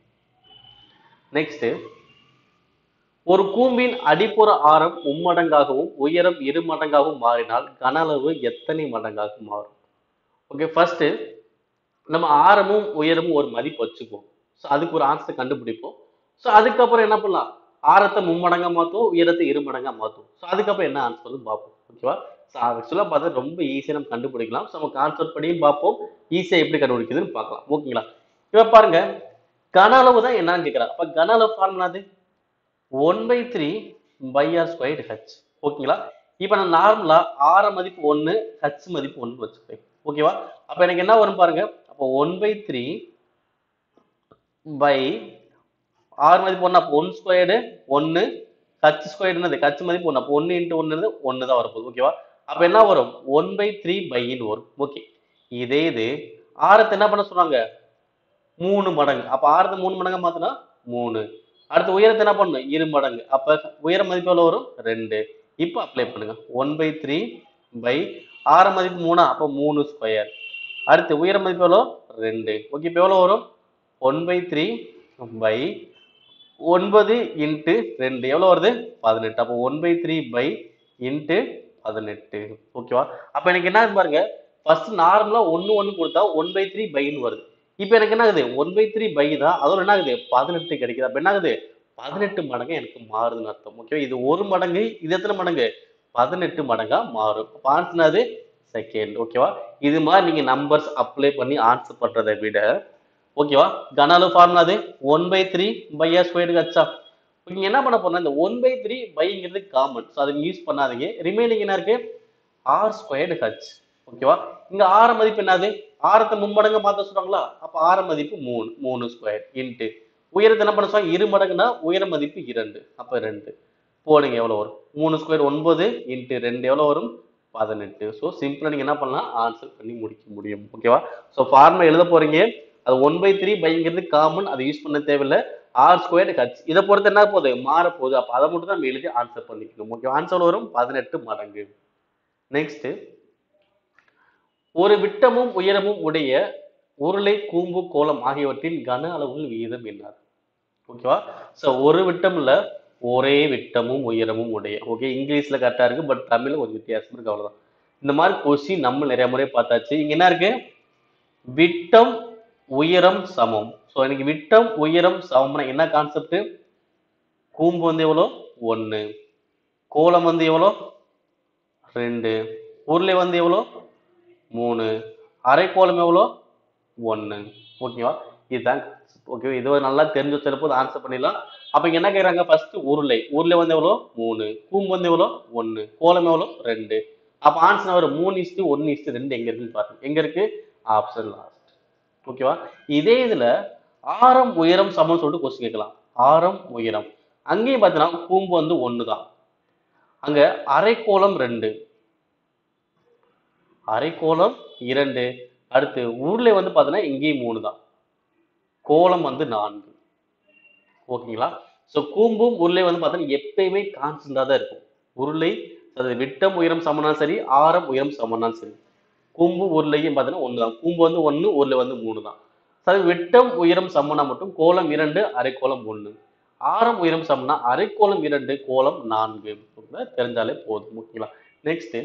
நெக்ஸ்ட் ஒரு கூம்பின் அடிப்புற ஆரம் மும்மடங்காகவும் உயரம் இரு மடங்காகவும் மாறினால் கன அளவு எத்தனை மடங்காக மாறும் ஓகே ஃபர்ஸ்ட் நம்ம ஆரமும் உயரமும் ஒரு மதிப்பு வச்சுக்குவோம் ஸோ அதுக்கு ஒரு ஆன்சர் கண்டுபிடிப்போம் ஸோ அதுக்கப்புறம் என்ன பண்ணலாம் ஆரத்தை மும்மடங்கா மாற்றுவோம் உயரத்தை இரு மடங்கா மாற்றுவோம் ஸோ அதுக்கப்புறம் என்ன ஆன்சர் பார்ப்போம் ஓகேவா ஸோ ஆக்சுவலாக பார்த்தா ரொம்ப ஈஸியாக நம்ம கண்டுபிடிக்கலாம் ஸோ நம்ம கான்செப்ட் படியும் பார்ப்போம் ஈஸியாக எப்படி கண்டுபிடிக்குதுன்னு பார்க்கலாம் ஓகேங்களா இப்போ பாருங்க கன அளவு தான் என்னன்னு கேட்குறாங்க அப்போ கன அளவு ஃபார்முலா அது one by three pi R squared H ஓகேங்களா இப்போ நான் நார்மலா ஆர மதிப்பு ஒன்று ஹச் மதிப்பு ஒன்று வச்சுக்கிறேன் ஓகேவா அப்போ எனக்கு என்ன வரும் பாருங்க அப்போ ஒன் பை த்ரீ பை ஆறு மதிப்பு ஒன்று அப்போ ஒன் ஸ்கொயர்டு ஒன்று ஹச் ஸ்கொயர்டுனது ஹச் மதிப்பு ஒன்று அப்போ ஒன்று இன்ட்டு ஒன்று ஒன்று தான் வரப்போகுது ஓகேவா அப்போ என்ன வரும் ஒன் பை த்ரீ பைன்னு வரும் ஓகே இதே இது ஆரத்தை என்ன பண்ண சொன்னாங்க மூணு மடங்கு அப்போ ஆரத்தை மூணு மடங்கா மாத்தினா மூணு அடுத்து உயரத்தை என்ன பண்ணணும் இரு மடங்கு அப்ப உயர மதிப்பு எவ்வளவு வரும் ரெண்டு இப்போ அப்ளை பண்ணுங்க ஒன் பை த்ரீ பை ஆறு மதிப்பு மூணா அப்போ மூணு ஸ்கொயர் அடுத்து உயர மதிப்பு எவ்வளோ ரெண்டு ஓகே இப்போ எவ்வளோ வரும் ஒன் பை த்ரீ பை ஒன்பது இன்ட்டு ரெண்டு எவ்வளோ வருது பதினெட்டு அப்போ one by three pi into பதினெட்டு ஓகேவா அப்போ எனக்கு என்ன ஆகுது பாருங்க ஃபர்ஸ்ட் நார்மலாக ஒன்று ஒன்று கொடுத்தா ஒன் பை த்ரீ பைன்னு வருது இப்போ எனக்கு என்ன ஆகுது ஒன் பை த்ரீ பை தான் அதோட என்ன ஆகுது பதினெட்டு கிடைக்குது அப்போ என்ன ஆகுது பதினெட்டு மடங்கு எனக்கு மாறுதுன்னு அர்த்தம் ஓகே இது ஒரு மடங்கு இது எத்தனை மடங்கு பதினெட்டு மடங்கா மாறும் அப்போ ஆன்சர் அது செகண்ட் ஓகேவா இது மாதிரி நீங்க நம்பர்ஸ் அப்ளை பண்ணி ஆன்சர் பண்றதை விட ஓகேவா கன அளவு ஃபார்முலா அது one by three pi R squared ஹச்சா நீங்க என்ன பண்ண போறோம்னா இந்த ஒன் பை த்ரீ பைங்கிறது காமன் ஸோ அதை யூஸ் பண்ணாதீங்க ரிமைனிங் என்ன இருக்கு ஆர் ஸ்கொயர்டு ஹச் ஓகேவா இங்க ஆர மதிப்பு என்னது ஆரத்தை மும்மடங்கு மாத்த சொல்றாங்களா அப்ப ஆர மதிப்பு மூணு மூணு ஸ்கொயர் இன்ட்டு உயரத்தை என்ன பண்ண சொல்றாங்க இரு மடங்குனா உயர மதிப்பு இரண்டு அப்ப ரெண்டு போடுங்க எவ்வளவு வரும் மூணு ஸ்கொயர் ஒன்பது இன்ட்டு ரெண்டு எவ்வளவு வரும் பதினெட்டு ஸோ சிம்பிளா நீங்க என்ன பண்ணலாம் ஆன்சர் பண்ணி முடிக்க முடியும் ஓகேவா ஸோ ஃபார்முலா எழுத போறீங்க அது ஒன் பை த்ரீ பைங்கிறது காமன் அதை யூஸ் பண்ண தேவையில்லை ஆர் ஸ்கொயர் ஹச் இதை பொறுத்து என்ன போகுது மாற போகுது அப்போ அதை மட்டும் தான் நம்ம எழுதி ஆன்சர் பண்ணிக்கணும் ஓகே ஆன்சர் வரும் பதினெட்டு மடங்கு நெக்ஸ்ட் ஒரு விட்டமும் உயரமும் உடைய உருளை கூம்பு கோலம் ஆகியவற்றின் கன அளவுகள் விகிதம் என்ன ஓகேவா ஸோ ஒரு விட்டம்ல ஒரே விட்டமும் உயரமும் உடைய ஓகே இங்கிலீஷ்ல கரெக்டா இருக்கு பட் தமிழ்ல கொஞ்சம் வித்தியாசம் இருக்கு அவ்வளவுதான் இந்த மாதிரி கொஸ்டின் நம்ம நிறைய முறை பார்த்தாச்சு இங்க என்ன இருக்கு விட்டம் உயரம் சமம் ஸோ எனக்கு விட்டம் உயரம் சமம்னா என்ன கான்செப்ட் கூம்பு வந்து எவ்வளோ ஒன்று கோலம் வந்து எவ்வளோ ரெண்டு உருளை வந்து எவ்வளோ மூணு அரைக்கோளம் எவ்வளோ ஒன்று ஓகேவா இதுதான் ஓகே இது ஒரு நல்லா தெரிஞ்சு வச்சிருப்போது ஆன்சர் பண்ணிடலாம் அப்போ இங்க என்ன கேட்குறாங்க ஃபர்ஸ்ட் உருளை உருளை வந்து எவ்வளோ மூணு கூம்பு வந்து எவ்வளோ ஒன்று கோலம் எவ்வளோ ரெண்டு அப்போ ஆன்சர் வரும் மூணு இஸ்டு ஒன்று இஸ்டு ரெண்டு எங்க இருக்குன்னு பாருங்க எங்க இருக்கு ஆப்ஷன் லாஸ்ட் ஓகேவா இதே இதுல ஆரம் உயரம் சமம்னு சொல்லிட்டு கொஸ்டின் கேட்கலாம் ஆரம் உயரம் அங்கேயும் பார்த்தீங்கன்னா கூம்பு வந்து ஒன்று தான் அங்க அரைக்கோளம் ரெண்டு அரைக்கோளம் இரண்டு அடுத்து உருளை வந்து பார்த்தீங்கன்னா இங்கேயும் மூணு தான் கோலம் வந்து நான்கு ஓகேங்களா ஸோ கூம்பும் உருளை வந்து பார்த்தீங்கன்னா எப்பயுமே கான்ஸ்டண்டாக தான் இருக்கும் உருளை அது விட்டம் உயரம் சமனாலும் சரி ஆரம் உயரம் சமனாலும் சரி கூம்பு உருளையும் பார்த்தீங்கன்னா ஒன்று தான் கூம்பு வந்து ஒன்று உருளை வந்து மூணு தான் சரி விட்டம் உயரம் சமனா மட்டும் கோலம் இரண்டு அரைக்கோளம் ஒன்று ஆரம் உயரம் சமனா அரைக்கோளம் இரண்டு கோலம் நான்கு ஓகேங்களா? தெரிஞ்சாலே போதும் ஓகேங்களா நெக்ஸ்ட்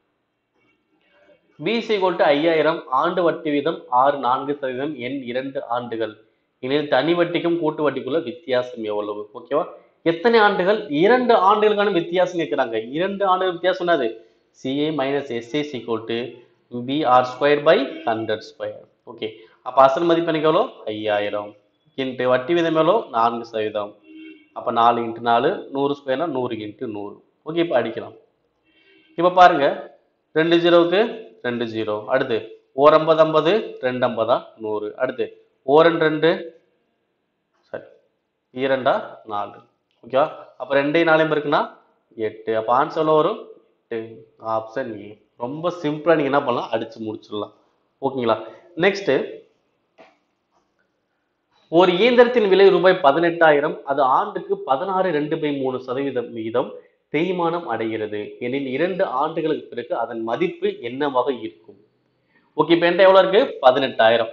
பிசி கொல்ட்டு ஐயாயிரம் ஆண்டு வட்டி வீதம் ஆறு நான்கு சதவீதம் எண் இரண்டு ஆண்டுகள் இதில் தனி வட்டிக்கும் கூட்டு வட்டிக்குள்ள வித்தியாசம் எவ்வளவு ஓகேவா எத்தனை ஆண்டுகள் இரண்டு ஆண்டுகளுக்கான வித்தியாசம் கேட்குறாங்க இரண்டு ஆண்டுகள் வித்தியாசம் என்னது சிஏ மைனஸ் எஸ்ஏ சிகோட்டு P R square by hundred square okay அப்போ அசல் மதிப்பு எனக்கு எவ்வளோ ஐயாயிரம் இன்ட்டு வட்டி வீதம் எவ்வளோ நான்கு சதவீதம் அப்போ நாலு இன்ட்டு நாலு நூறு ஸ்கொயர்னா நூறு இன்ட்டு நூறு ஓகே இப்போ அடிக்கலாம் இப்போ பாருங்க ரெண்டு ஜீரோவுக்கு ரெண்டு ஜீரோ அடுத்து ஓர் ஐம்பது ஐம்பது ரெண்டு ஐம்பதா நூறு அடுத்து ஓரன் ரெண்டு சரி இரண்டா நாலு ஓகேவா அப்போ ரெண்டே நாளையும் இருக்குன்னா எட்டு அப்போ ஆன்சர் எவ்வளோ வரும் எட்டு ஆப்ஷன் ஏ ரொம்ப சிம்பிளாக நீங்கள் என்ன பண்ணலாம் அடிச்சு முடிச்சிடலாம் ஓகேங்களா நெக்ஸ்ட்டு ஒரு இயந்திரத்தின் விலை ரூபாய் பதினெட்டாயிரம் அது ஆண்டுக்கு பதினாறு ரெண்டு பை மூணு சதவீதம் வீதம் தேய்மானம் அடைகிறது எனில் இரண்டு ஆண்டுகளுக்கு பிறகு அதன் மதிப்பு என்னவாக இருக்கும் ஓகே இப்போ என்கிட்ட எவ்வளோ இருக்கு பதினெட்டாயிரம்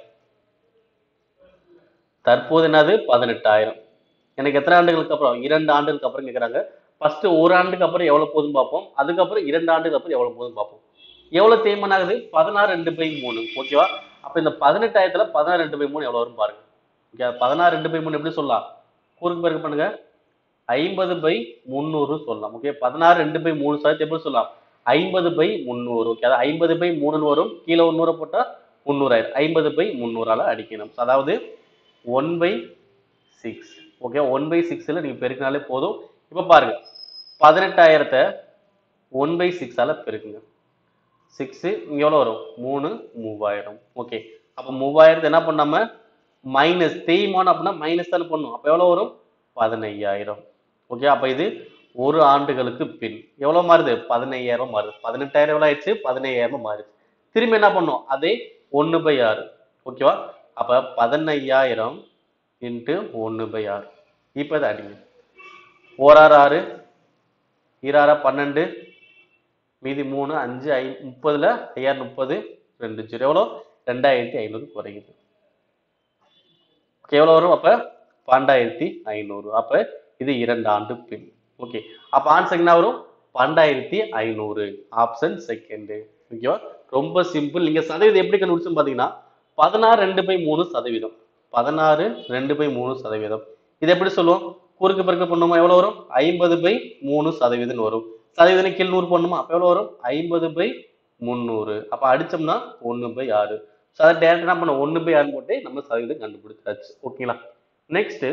தற்போது என்னது பதினெட்டாயிரம் எனக்கு எத்தனை ஆண்டுகளுக்கு அப்புறம் இரண்டு ஆண்டுகளுக்கு அப்புறம் கேட்குறாங்க ஃபர்ஸ்ட் ஒரு ஆண்டுக்கு அப்புறம் எவ்வளவு போதும் பார்ப்போம் அதுக்கப்புறம் இரண்டு ஆண்டுக்கு அப்புறம் எவ்வளவு போதும் பார்ப்போம் எவ்வளவு தேய்மானம் ஆகுது பதினாறு ரெண்டு பை மூணு ஓகேவா அப்ப இந்த பதினெட்டாயிரத்துல பதினாறு ரெண்டு பை மூணு எவ்வளவு வரும் பாருங்க ஓகே பதினாறு ரெண்டு பை மூணு எப்படி சொல்லலாம் கூறுக்கு பிறகு பண்ணுங்க ஐம்பது பை முந்நூறு சொல்லலாம் ஓகே பதினாறு ரெண்டு பை மூணு சதவீதம் எப்படி சொல்லலாம் ஐம்பது பை முந்நூறு ஓகே அதாவது ஐம்பது பை மூணுன்னு வரும் கீழே ஒரு நூறை போட்டா முந்நூறாயிரம் ஐம்பது பை முந்நூறால அடிக்கணும் அதாவது one by six okay one by சிக்ஸில் நீங்கள் பெருக்கினாலே போதும் இப்போ பாருங்க பதினெட்டாயிரத்தை ஒன் பை சிக்ஸால் பெருக்குங்க சிக்ஸு இங்கே எவ்வளோ வரும் மூணு மூவாயிரம் ஓகே அப்போ மூவாயிரத்தை என்ன பண்ணாம மைனஸ் தேய்மானம் அப்படின்னா மைனஸ் தானே பண்ணும் அப்போ எவ்வளோ வரும் பதினையாயிரம் ஓகே அப்போ இது ஒரு ஆண்டுகளுக்கு பின் எவ்வளோ மாறுது பதினையாயிரம் மாறுது பதினெட்டாயிரம் எவ்வளோ ஆயிடுச்சு பதினையாயிரம் மாறுது திரும்பி என்ன பண்ணும் அதே ஒன்று பை ஆறு ஓகேவா அப்போ பதினையாயிரம் இன்ட்டு ஒன்று பை ஆறு இப்போ இதை அடிங்க ஓராறு ஆறு ஈராறு பன்னெண்டு மீதி மூணு அஞ்சு ஐ முப்பதுல ஐயாயிரம் முப்பது ரெண்டு ஜீரோ எவ்வளோ ரெண்டாயிரத்தி ஐநூறு குறையுது எவ்வளோ வரும் அப்போ பன்னெண்டாயிரத்தி ஐநூறு அப்போ இது இரண்டு ஆண்டு பின் ஓகே அப்போ ஆன்சர் என்ன வரும் பன்னெண்டாயிரத்தி ஐநூறு ஆப்ஷன் செகண்டு ஓகேவா ரொம்ப சிம்பிள் நீங்க சதவீதம் எப்படி கண்டுபிடிச்சுன்னு பார்த்தீங்கன்னா பதினாறு ரெண்டு பை மூணு சதவீதம் பதினாறு ரெண்டு பை மூணு சதவீதம் இது எப்படி சொல்லுவோம் குறுக்கு பெருக்க பண்ணுமா எவ்வளோ வரும் ஐம்பது பை மூணு சதவீதம்னு வரும் சதவீதம் கீழ் நூறு பண்ணுமா அப்போ எவ்வளோ வரும் ஐம்பது பை முந்நூறு அப்போ அடிச்சோம்னா ஒன்று பை ஆறு ஸோ அதை டேரக்டாக என்ன பண்ண ஒன்று பை ஆறு போட்டு நம்ம சதவீதம் கண்டுபிடிச்சாச்சு ஓகேங்களா நெக்ஸ்ட்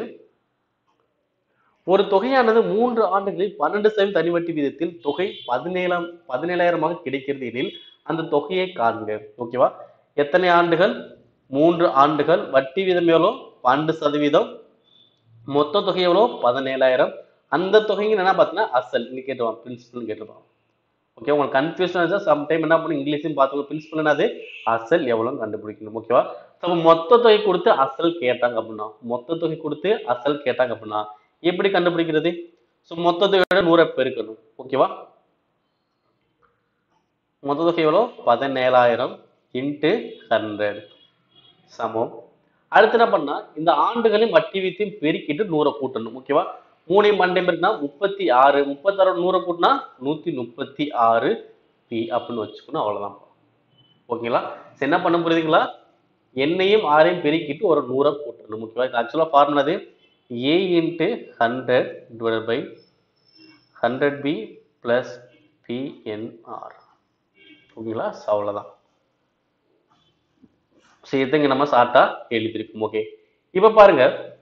ஒரு தொகையானது மூன்று ஆண்டுகளில் பன்னெண்டு சதவீதம் தனி வட்டி வீதத்தில் தொகை பதினேழாம் பதினேழாயிரமாக கிடைக்கிறது எனில் அந்த தொகையை காண்க ஓகேவா எத்தனை ஆண்டுகள் மூன்று ஆண்டுகள் வட்டி வீதம் எவ்வளோ பன்னெண்டு சதவீதம் மொத்த தொகை எவ்வளோ பதினேழாயிரம் அந்த தொகைங்க என்ன பார்த்தீங்கன்னா அசல் இன்னைக்கு கேட்டுவான் பிரின்சிபல் கேட்டுருவான் ஓகே உங்களுக்கு கன்ஃபியூஷன் இருந்தால் சம்டைம் என்ன பண்ணும் இங்கிலீஷும் பார்த்துக்கணும் பிரின்சிபல் என்னது அசல் எவ்வளோன்னு கண்டுபிடிக்கணும் ஓகேவா அப்போ மொத்த தொகை கொடுத்து அசல் கேட்டாங்க அப்படின்னா மொத்த தொகை கொடுத்து அசல் கேட்டாங்க அப்படின்னா எப்படி கண்டுபிடிக்கிறது ஸோ மொத்த தொகையோட நூறை பெருக்கணும் ஓகேவா மொத்த தொகை எவ்வளோ பதினேழாயிரம் இன்ட்டு ஹண்ட்ரட் சமம் அடுத்து என்ன பண்ணா இந்த ஆண்டுகளையும் வட்டி வீத்தையும் பெருக்கிட்டு நூறை கூட்டணும் ஓகேவா மூணையும் மண்டை பெருக்கினா முப்பத்தி ஆறு முப்பத்தாறு நூறை கூட்டினா நூத்தி முப்பத்தி ஆறு பி அப்படின்னு வச்சுக்கணும் அவ்வளவுதான் ஓகேங்களா சரி, என்ன பண்ண புரியுதுங்களா எண்ணையும் ஆறையும் பெருக்கிட்டு ஒரு நூறை போட்டுருணும் ஓகேவா இது ஆக்சுவலாக ஃபார்முலா அது A into hundred divide by hundred B plus PNR ஓகேங்களா ஸோ அவ்வளோதான் ஸோ இதுங்க நம்ம ஷார்ட்டா எழுதியிருக்கோம் ஓகே இப்போ பாருங்க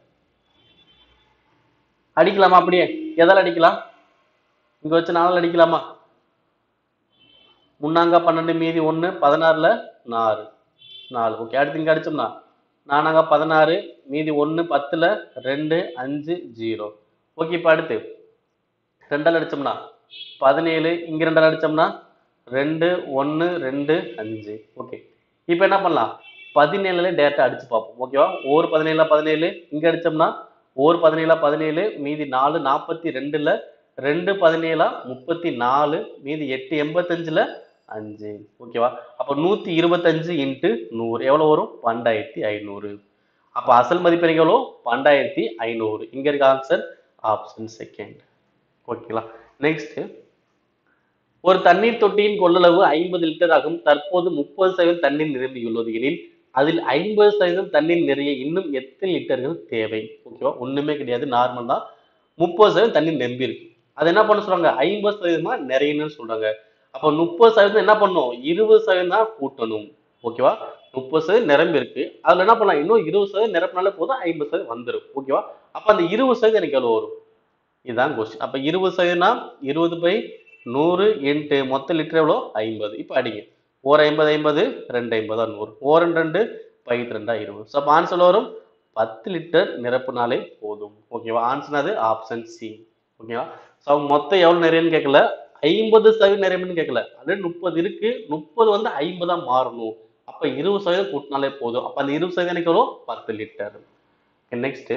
அடிக்கலாமா அப்படியே எதால அடிக்கலாம் இங்க வச்சு நாலால் அடிக்கலாமா முன்னாங்க பன்னெண்டு மீதி ஒன்று பதினாறுல நாலு நாலு ஓகே அடுத்து இங்க அடிச்சோம்னா நானாங்க பதினாறு மீதி ஒன்று பத்துல ரெண்டு அஞ்சு ஜீரோ ஓகே இப்போ அடுத்து ரெண்டால் அடிச்சோம்னா பதினேழு இங்க ரெண்டால் அடிச்சோம்னா ரெண்டு ஒன்று ரெண்டு அஞ்சு ஓகே இப்போ என்ன பண்ணலாம் பதினேழுல டேரக்டா அடிச்சு பார்ப்போம் ஓகேவா ஒரு பதினேழுல பதினேழு இங்க அடிச்சோம்னா ஒரு பதினேழா பதினேழு மீதி நாலு நாற்பத்தி ரெண்டுல ரெண்டு பதினேழா முப்பத்தி நாலு மீதி எட்டு எண்பத்தஞ்சுல அஞ்சு ஓகேவா அப்போ நூத்தி இருபத்தஞ்சு இன்ட்டு நூறு எவ்வளவு வரும் பன்னெண்டாயிரத்தி ஐநூறு அப்போ அசல் மதிப்பு எனக்கு எவ்வளோ பன்னெண்டாயிரத்தி ஐநூறு இங்க இருக்க ஆன்சர் ஆப்ஷன் செகண்ட் ஓகேங்களா நெக்ஸ்ட் ஒரு தண்ணீர் தொட்டியின் கொள்ளளவு ஐம்பது லிட்டர் ஆகும் தற்போது முப்பது சதவீதம் தண்ணீர் நிரம்பியுள்ளது எனில் அதில் ஐம்பது சதவீதம் தண்ணீர் நிறைய இன்னும் எத்தனை லிட்டர்கள் தேவை ஓகேவா ஒண்ணுமே கிடையாது நார்மல் தான் முப்பது சதவீதம் தண்ணீர் நிரம்பி இருக்கு அது என்ன பண்ண சொல்றாங்க ஐம்பது சதவீதமா நிறையணும்னு சொல்றாங்க அப்போ முப்பது சதவீதம் என்ன பண்ணும் இருபது சதவீதம் தான் கூட்டணும் ஓகேவா முப்பது சதவீதம் நிரம்பி இருக்கு அதுல என்ன பண்ணலாம் இன்னும் இருபது சதவீதம் நிரப்பினாலே போதும் ஐம்பது சதவீதம் வந்துடும் ஓகேவா அப்ப அந்த இருபது சதவீதம் எனக்கு எவ்வளவு வரும் இதுதான் கொஸ்டின் அப்ப இருபது சதவீதம்னா இருபது பை நூறு இன்ட்டு மொத்த லிட்டர் எவ்வளோ ஐம்பது இப்போ அடிங்க ஓர் ஐம்பது ஐம்பது ரெண்டு ஐம்பதா நூறு ஓர் ரெண்டு ரெண்டு பைத்து ரெண்டா இருபது ஸோ அப்போ ஆன்சர் வரும் பத்து லிட்டர் நிரப்புனாலே போதும் ஓகேவா ஆன்சர் அது ஆப்ஷன் சி ஓகேவா ஸோ அவங்க மொத்தம் எவ்வளோ நிறையன்னு கேட்கல ஐம்பது சதவீதம் நிறையன்னு கேட்கல அது முப்பது இருக்கு முப்பது வந்து ஐம்பதா மாறணும் அப்ப இருபது சதவீதம் கூட்டினாலே போதும் அப்ப அந்த இருபது சதவீதம் எனக்கு எவ்வளோ பத்து litre next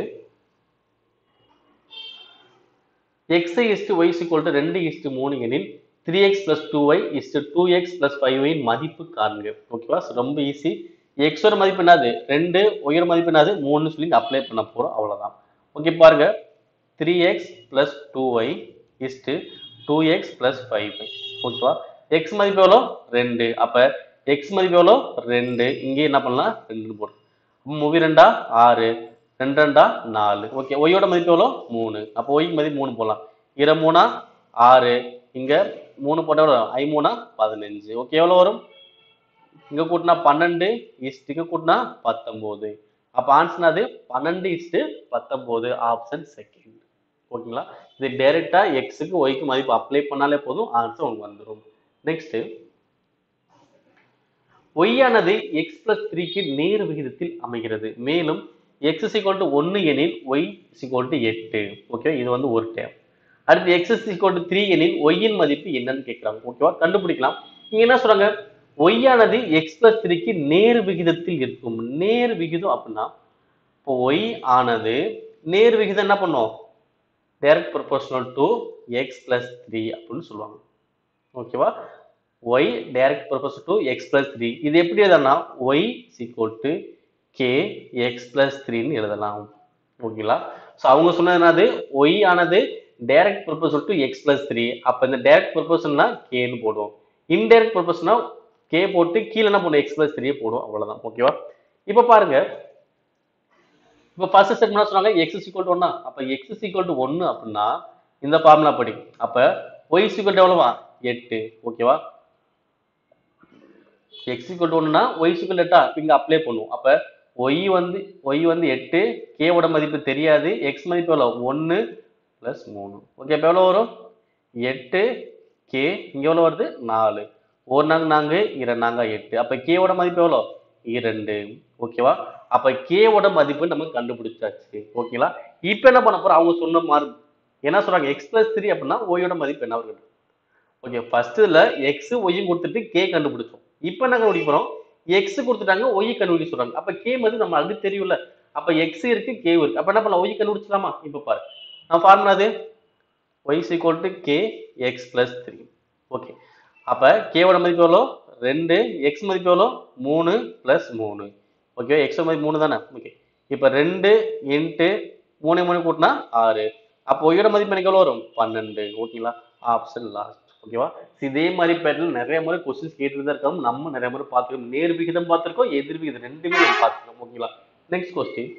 X is to Y equal to ரெண்டு இஸ்டு மூணு எனில் three X plus two Y is to two X plus five ஒயின் மதிப்பு காண்க ஓகேவா So, ரொம்ப ஈஸி எக்ஸோட மதிப்பு என்னது ரெண்டு ஒய்யோட மதிப்பு என்னது மூணுன்னு சொல்லி அப்ளை பண்ண போறோம் அவ்வளவுதான் ஓகே பாருங்க three X plus two Y is to two X plus five Y ஓகேவா எக்ஸ் மதிப்பு எவ்வளோ ரெண்டு அப்ப எக்ஸ் மதிப்பு எவ்வளோ ரெண்டு இங்கே என்ன பண்ணலாம் ரெண்டு போடும் மூவி ரெண்டா ஆறு ரெண்டு ரெண்டா நாலு ஓகே ஒய்யோட மதிப்பு எவ்வளோ மூணு அப்போ ஒய்க்கு மதிப்பு மூணு போடலாம் இர மூணா ஆறு இங்க மூணு போட்டா எவ்வளோ ஐ மூணா பதினஞ்சு ஓகே எவ்வளோ வரும் இங்க கூட்டினா பன்னெண்டு இஸ்ட் இங்க கூட்டினா பத்தொன்பது அப்ப ஆன்சர் அது பன்னெண்டு இஸ்டு பத்தொன்பது ஆப்ஷன் செகண்ட் ஓகேங்களா இது டைரக்டா எக்ஸுக்கு ஒய்க்கு மதிப்பு அப்ளை பண்ணாலே போதும் ஆன்சர் உங்களுக்கு வந்துடும் நெக்ஸ்ட் y ஆனது x பிளஸ் த்ரீக்கு நேர் விகிதத்தில் அமைகிறது மேலும் x is equal to ஒன்று எனில் y is equal to எட்டு ஓகே இது வந்து ஒரு டேம் அடுத்து x is equal to three எனில் y இன் மதிப்பு என்னன்னு கேட்குறாங்க ஓகேவா கண்டுபிடிக்கலாம் இங்க என்ன சொல்றாங்க y ஆனது x பிளஸ் த்ரீக்கு நேர் விகிதத்தில் இருக்கும் நேர் விகிதம் அப்படின்னா இப்போ y ஆனது நேர் விகிதம் என்ன பண்ணும் direct proportional to X plus three அப்படின்னு சொல்லுவாங்க ஓகேவா y direct purpose to x plus 3 இது எப்படி எழுதலாம்னா y is equal to k x plus 3 ன்னு எழுதலாம் ஓகேங்களா ஸோ அவங்க சொன்னது என்னது y ஆனது direct proposal to X plus three அப்போ இந்த டைரக்ட் ப்ரொபோசல்னா கேன்னு போடுவோம் இன்டைரக்ட் ப்ரொபோசல்னா கே போட்டு கீழே என்ன போடும் எக்ஸ் பிளஸ் த்ரீயே போடும் அவ்வளவுதான் ஓகேவா இப்போ பாருங்க இப்போ ஃபர்ஸ்ட் ஸ்டெப் என்ன சொன்னாங்க எக்ஸ் ஈக்குவல் டு ஒன்னா அப்போ எக்ஸ் ஈக்குவல் டு ஒன்று அப்படின்னா இந்த ஃபார்முலா படி அப்போ ஒய் ஈக்குவல் டு எவ்வளவா எட்டு ஓகேவா எக்ஸ் ஈக்குவல் டு ஒன்றுனா ஒய் ஈக்குவல் எட்டா இங்கே அப்ளை பண்ணுவோம் அப்போ ஒய் வந்து ஒய் வந்து எட்டு கேவோட மதிப்பு தெரியாது எக்ஸ் மதிப்பு எவ்வளோ ஒன்று ப்ளஸ் மூணு ஓகே இப்போ எவ்வளோ வரும் எட்டு கே இங்கே எவ்வளோ வருது நாலு ஒரு நாங்க நாங்க இரண்டாங்க எட்டு அப்போ கேவோட மதிப்பு எவ்வளோ இரண்டு ஓகேவா அப்போ கேவோட மதிப்பு நம்ம கண்டுபிடிச்சாச்சு ஓகேங்களா இப்போ என்ன பண்ண போறோம் அவங்க சொன்ன மாதிரி என்ன சொல்றாங்க எக்ஸ் பிளஸ் த்ரீ அப்படின்னா ஒய்யோட மதிப்பு என்ன இருக்கு ஓகே ஃபர்ஸ்ட் இதுல எக்ஸ் ஒய்யும் கொடுத்துட்டு கே கண்டுபிடிச்சோம் இப்போ என்ன கண்டுபிடிக்க போறோம் எக்ஸ் கொடுத்துட்டாங்க ஒய் கண்டுபிடிக்க சொல்றாங்க அப்ப கே மதிப்பு நம்ம அது தெரியும்ல அப்ப எக்ஸ் இருக்கு கே இருக்கு அப்ப என்ன பண்ணலாம் ஒய் கண்டுபிடிச்சலாமா இப்போ பாரு நான் ஃபார்முலா அது Y equal to K X plus three okay அப்ப கேவோட மதிப்பு எவ்வளோ ரெண்டு எக்ஸ் மதிப்பு எவ்வளோ மூணு பிளஸ் மூணு ஓகே எக்ஸ் மதிப்பு மூணு தானே ஓகே இப்போ ரெண்டு இன்ட்டு மூணு மூணு கூட்டினா ஆறு அப்போ ஒய்யோட மதிப்பு எனக்கு எவ்வளோ வரும் பன்னெண்டு ஓகேங்களா ஆப்ஷன் லாஸ்ட் ஓகேவா இதே மாதிரி பேட்டர்ல நிறைய முறை கொஸ்டின்ஸ் கேட்டுட்டு தான் இருக்கோம் நம்ம நிறைய முறை பார்த்துருக்கோம் நேர் விகிதம் பார்த்துருக்கோம் எதிர் விகிதம் ரெண்டுமே நம்ம பார்த்துருக்கோம் ஓகேங்களா next question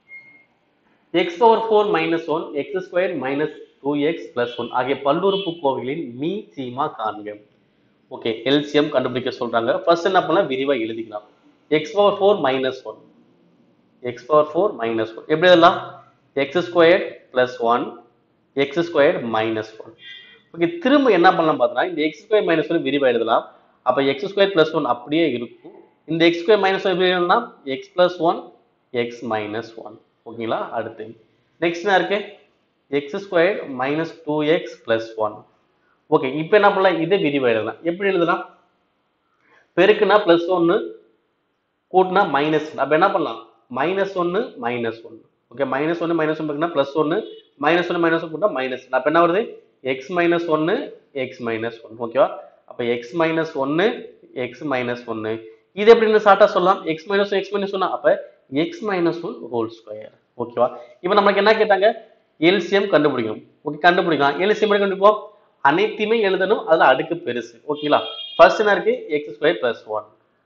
X power four minus one X square minus two X plus one ஆகிய பல்லுறுப்புக்கோவைகளின் மீ சீமா காண்க ஓகே எல்சிஎம் கண்டுபிடிக்க சொல்றாங்க ஃபர்ஸ்ட் என்ன பண்ணலாம் விரிவா எழுதிக்கலாம் X power four minus one X power four minus one எப்படி எழுதலாம் X square plus one X square minus one okay திரும்ப என்ன பண்ணலாம் பார்த்தோம்னா இந்த எக்ஸ் ஸ்கொயர் மைனஸ் ஒன் விரிவா எழுதலாம் அப்போ எக்ஸ் ஸ்கொயர் பிளஸ் ஒன் அப்படியே இருக்கும் இந்த எக்ஸ் ஸ்கொயர் மைனஸ் ஒன் எப்படி எழுதலாம் X plus one X minus one ஓகேங்களா அடுத்து நெக்ஸ்ட் என்ன இருக்கு X square minus two X plus one okay இப்போ என்ன பண்ணலாம் இதே விரிவா எழுதலாம் எப்படி எழுதலாம் பெருக்குனா பிளஸ் ஒன்று கூட்டினா மைனஸ் அப்போ என்ன பண்ணலாம் மைனஸ் ஒன்று மைனஸ் ஒன்று ஓகே மைனஸ் ஒன்று மைனஸ் ஒன்று இருக்குன்னா ப்ளஸ் ஒன்று மைனஸ் ஒன்று மைனஸ் ஒன்று கூட்டினா மைனஸ் அப்போ என்ன வருது எக்ஸ் மைனஸ் ஒன்று எக்ஸ் மைனஸ் ஒன்று ஓகேவா அப்போ எக்ஸ் மைனஸ் ஒன்று எக்ஸ் மைனஸ் ஒன்று இது எப்படின்னு ஷார்ட்டாக சொல்லலாம் எக்ஸ் மைனஸ் எக்ஸ் மைனஸ் ஒன்று அப்போ X minus one whole square ஓகேவா இப்போ நமக்கு என்ன கேட்டாங்க எல்சிஎம் கண்டுபிடிக்கணும் ஓகே கண்டுபிடிக்கலாம் எல்சிஎம் எப்படி கண்டுபிடிப்போம் அனைத்தையுமே எழுதணும் அதில் அடுக்கு பெருசு ஓகேங்களா ஃபர்ஸ்ட் என்ன இருக்கு X square plus one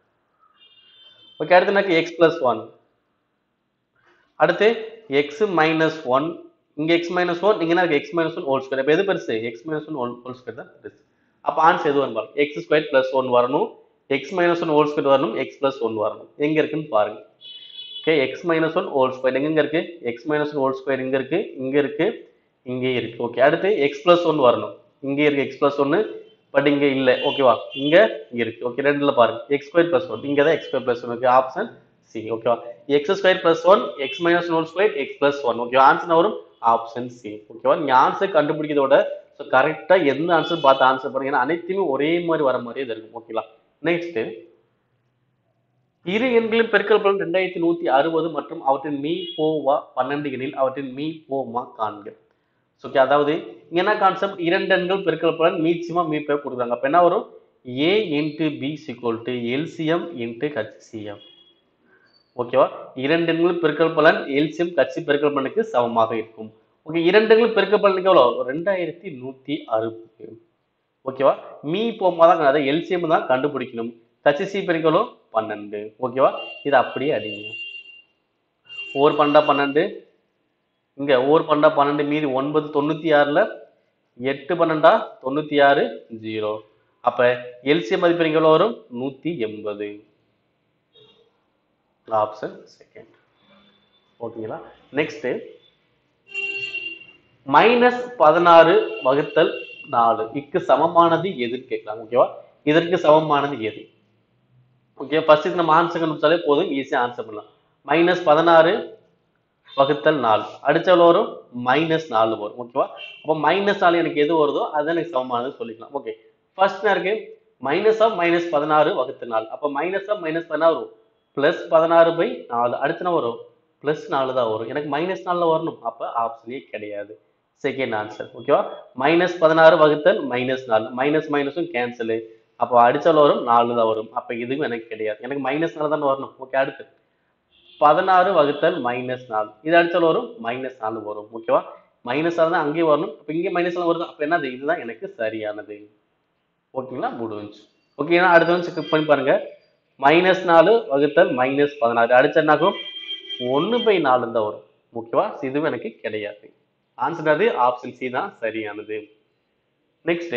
okay அடுத்து என்ன இருக்கு எக்ஸ் பிளஸ் ஒன் அடுத்து எக்ஸ் மைனஸ் ஒன் இங்க எக்ஸ் மைனஸ் ஒன் இங்க என்ன இருக்கு X minus one whole square இப்போ எது பெருசு X minus one whole square தான் பெருசு அப்போ ஆன்சர் எது வரும் பாருங்க எக்ஸ் ஸ்கொயர் பிளஸ் ஒன் வரணும் X minus one whole square வரணும் எக்ஸ் பிளஸ் ஒன் வரணும் எங்க இருக்குன்னு பாருங்க okay X minus one whole square எங்க இருக்கு X minus one whole square இங்க இருக்கு இங்க இருக்கு இங்கே இருக்கு ஓகே அடுத்து எக்ஸ் பிளஸ் ஒன் வரணும் இங்க இருக்கு எக்ஸ் பிளஸ் ஒன்னு பட் இங்க இல்ல ஓகேவா இங்க இங்க இருக்கு ஓகே ரெண்டுல பாருங்க எக்ஸ் ஸ்கொயர் பிளஸ் ஒன் இங்க தான் எக்ஸ் ஸ்கொயர் பிளஸ் ஒன் இருக்கு ஆப்ஷன் சி ஓகேவா X square plus one X minus one square X plus one ஓகேவா ஆன்சர் வரும் ஆப்ஷன் சி ஓகேவா நீங்க ஆன்சர் கண்டுபிடிக்கிறதோட ஸோ கரெக்டா எந்த ஆன்சர் பார்த்து ஆன்சர் பண்ணுங்க ஏன்னா அனைத்துமே ஒரே மாதிரி வர மாதிரியே இது இருக்கும் ஓகேங்களா நெக்ஸ்ட் இரு எண்களின் பெருக்கல் பலன் ரெண்டாயிரத்தி நூத்தி அறுபது மற்றும் அவற்றின் மீ போவா பன்னெண்டு எண்ணில் அவற்றின் மீ போமா காண்க ஓகே அதாவது இங்க என்ன கான்செப்ட் இரண்டு எண்கள் பெருக்கல் பலன் மீச்சியமா மீ பேர் கொடுக்குறாங்க அப்ப என்ன வரும் A into B equal to LCM into HCM ஓகேவா இரண்டு எண்கள் பெருக்கல் பலன் எல்சிஎம் கட்சி பெருக்கல் பலனுக்கு சமமாக இருக்கும் ஓகே இரண்டு எண்கள் பெருக்கல் பலனுக்கு எவ்வளோ ரெண்டாயிரத்தி நூத்தி அறுபது ஓகேவா மீ போமா தான் அதை எல்சிஎம் தான் கண்டுபிடிக்கணும் ஹச்சிசி பெருக்கலும் பன்னெண்டு ஓகேவா இது அப்படியே அடிங்க ஓர் பன்னெண்டா பன்னெண்டு இங்க ஓர் பன்னெண்டா பன்னெண்டு மீதி ஒன்பது தொண்ணூத்தி ஆறுல எட்டு பன்னெண்டா தொண்ணூத்தி ஆறு ஜீரோ அப்ப எல்சிஎம் மதிப்பு எங்க எவ்வளவு வரும் நூத்தி எண்பது ஆப்ஷன் செகண்ட் ஓகேங்களா நெக்ஸ்ட் மைனஸ் பதினாறு வகுத்தல் நாலு இக்கு சமமானது எதுன்னு கேட்கலாம் ஓகேவா இதற்கு சமமானது எது ஓகே ஃபர்ஸ்ட் இது நம்ம ஆன்சர் கண்டுபிடிச்சாலே போதும் ஈஸியாக ஆன்சர் பண்ணலாம் மைனஸ் பதினாறு வகுத்தல் நாலு அடிச்ச எவ்வளோ வரும் மைனஸ் நாலு வரும் ஓகேவா அப்போ மைனஸ் நாலு எனக்கு எது வருதோ அது எனக்கு சமமானது சொல்லிக்கலாம் ஓகே ஃபர்ஸ்ட் இருக்கு மைனஸ் ஆஃப் மைனஸ் பதினாறு வகுத்தல் நாலு அப்போ மைனஸ் ஆஃப் மைனஸ் பதினாறு வரும் ப்ளஸ் பதினாறு பை நாலு அடுத்து என்ன வரும் ப்ளஸ் நாலு தான் வரும் எனக்கு மைனஸ் நாலில் வரணும் அப்போ ஆப்ஷனே கிடையாது செகண்ட் ஆன்சர் ஓகேவா மைனஸ் பதினாறு வகுத்தல் மைனஸ் நாலு மைனஸ் மைனஸும் கேன்சலு அப்போ அடிச்சால் வரும் நாலு தான் வரும் அப்போ இதுவும் எனக்கு கிடையாது எனக்கு மைனஸ் நாலு தானே வரணும் ஓகே அடுத்து பதினாறு வகுத்தல் மைனஸ் நாலு இது அடிச்சால் வரும் மைனஸ் நாலு வரும் ஓகேவா மைனஸ் நாலு தான் அங்கேயும் வரணும் அப்போ இங்கே மைனஸ் நாலு வருது அப்போ என்னது இதுதான் எனக்கு சரியானது ஓகேங்களா முடிஞ்சு ஓகேங்களா அடுத்து வந்து செக் பண்ணி பாருங்க மைனஸ் நாலு வகுத்தல் மைனஸ் பதினாறு அடிச்சா என்னாகும் ஒன்று பை நாலு தான் வரும் ஓகேவா இதுவும் எனக்கு கிடையாது ஆன்சர் அது ஆப்ஷன் சி தான் சரியானது next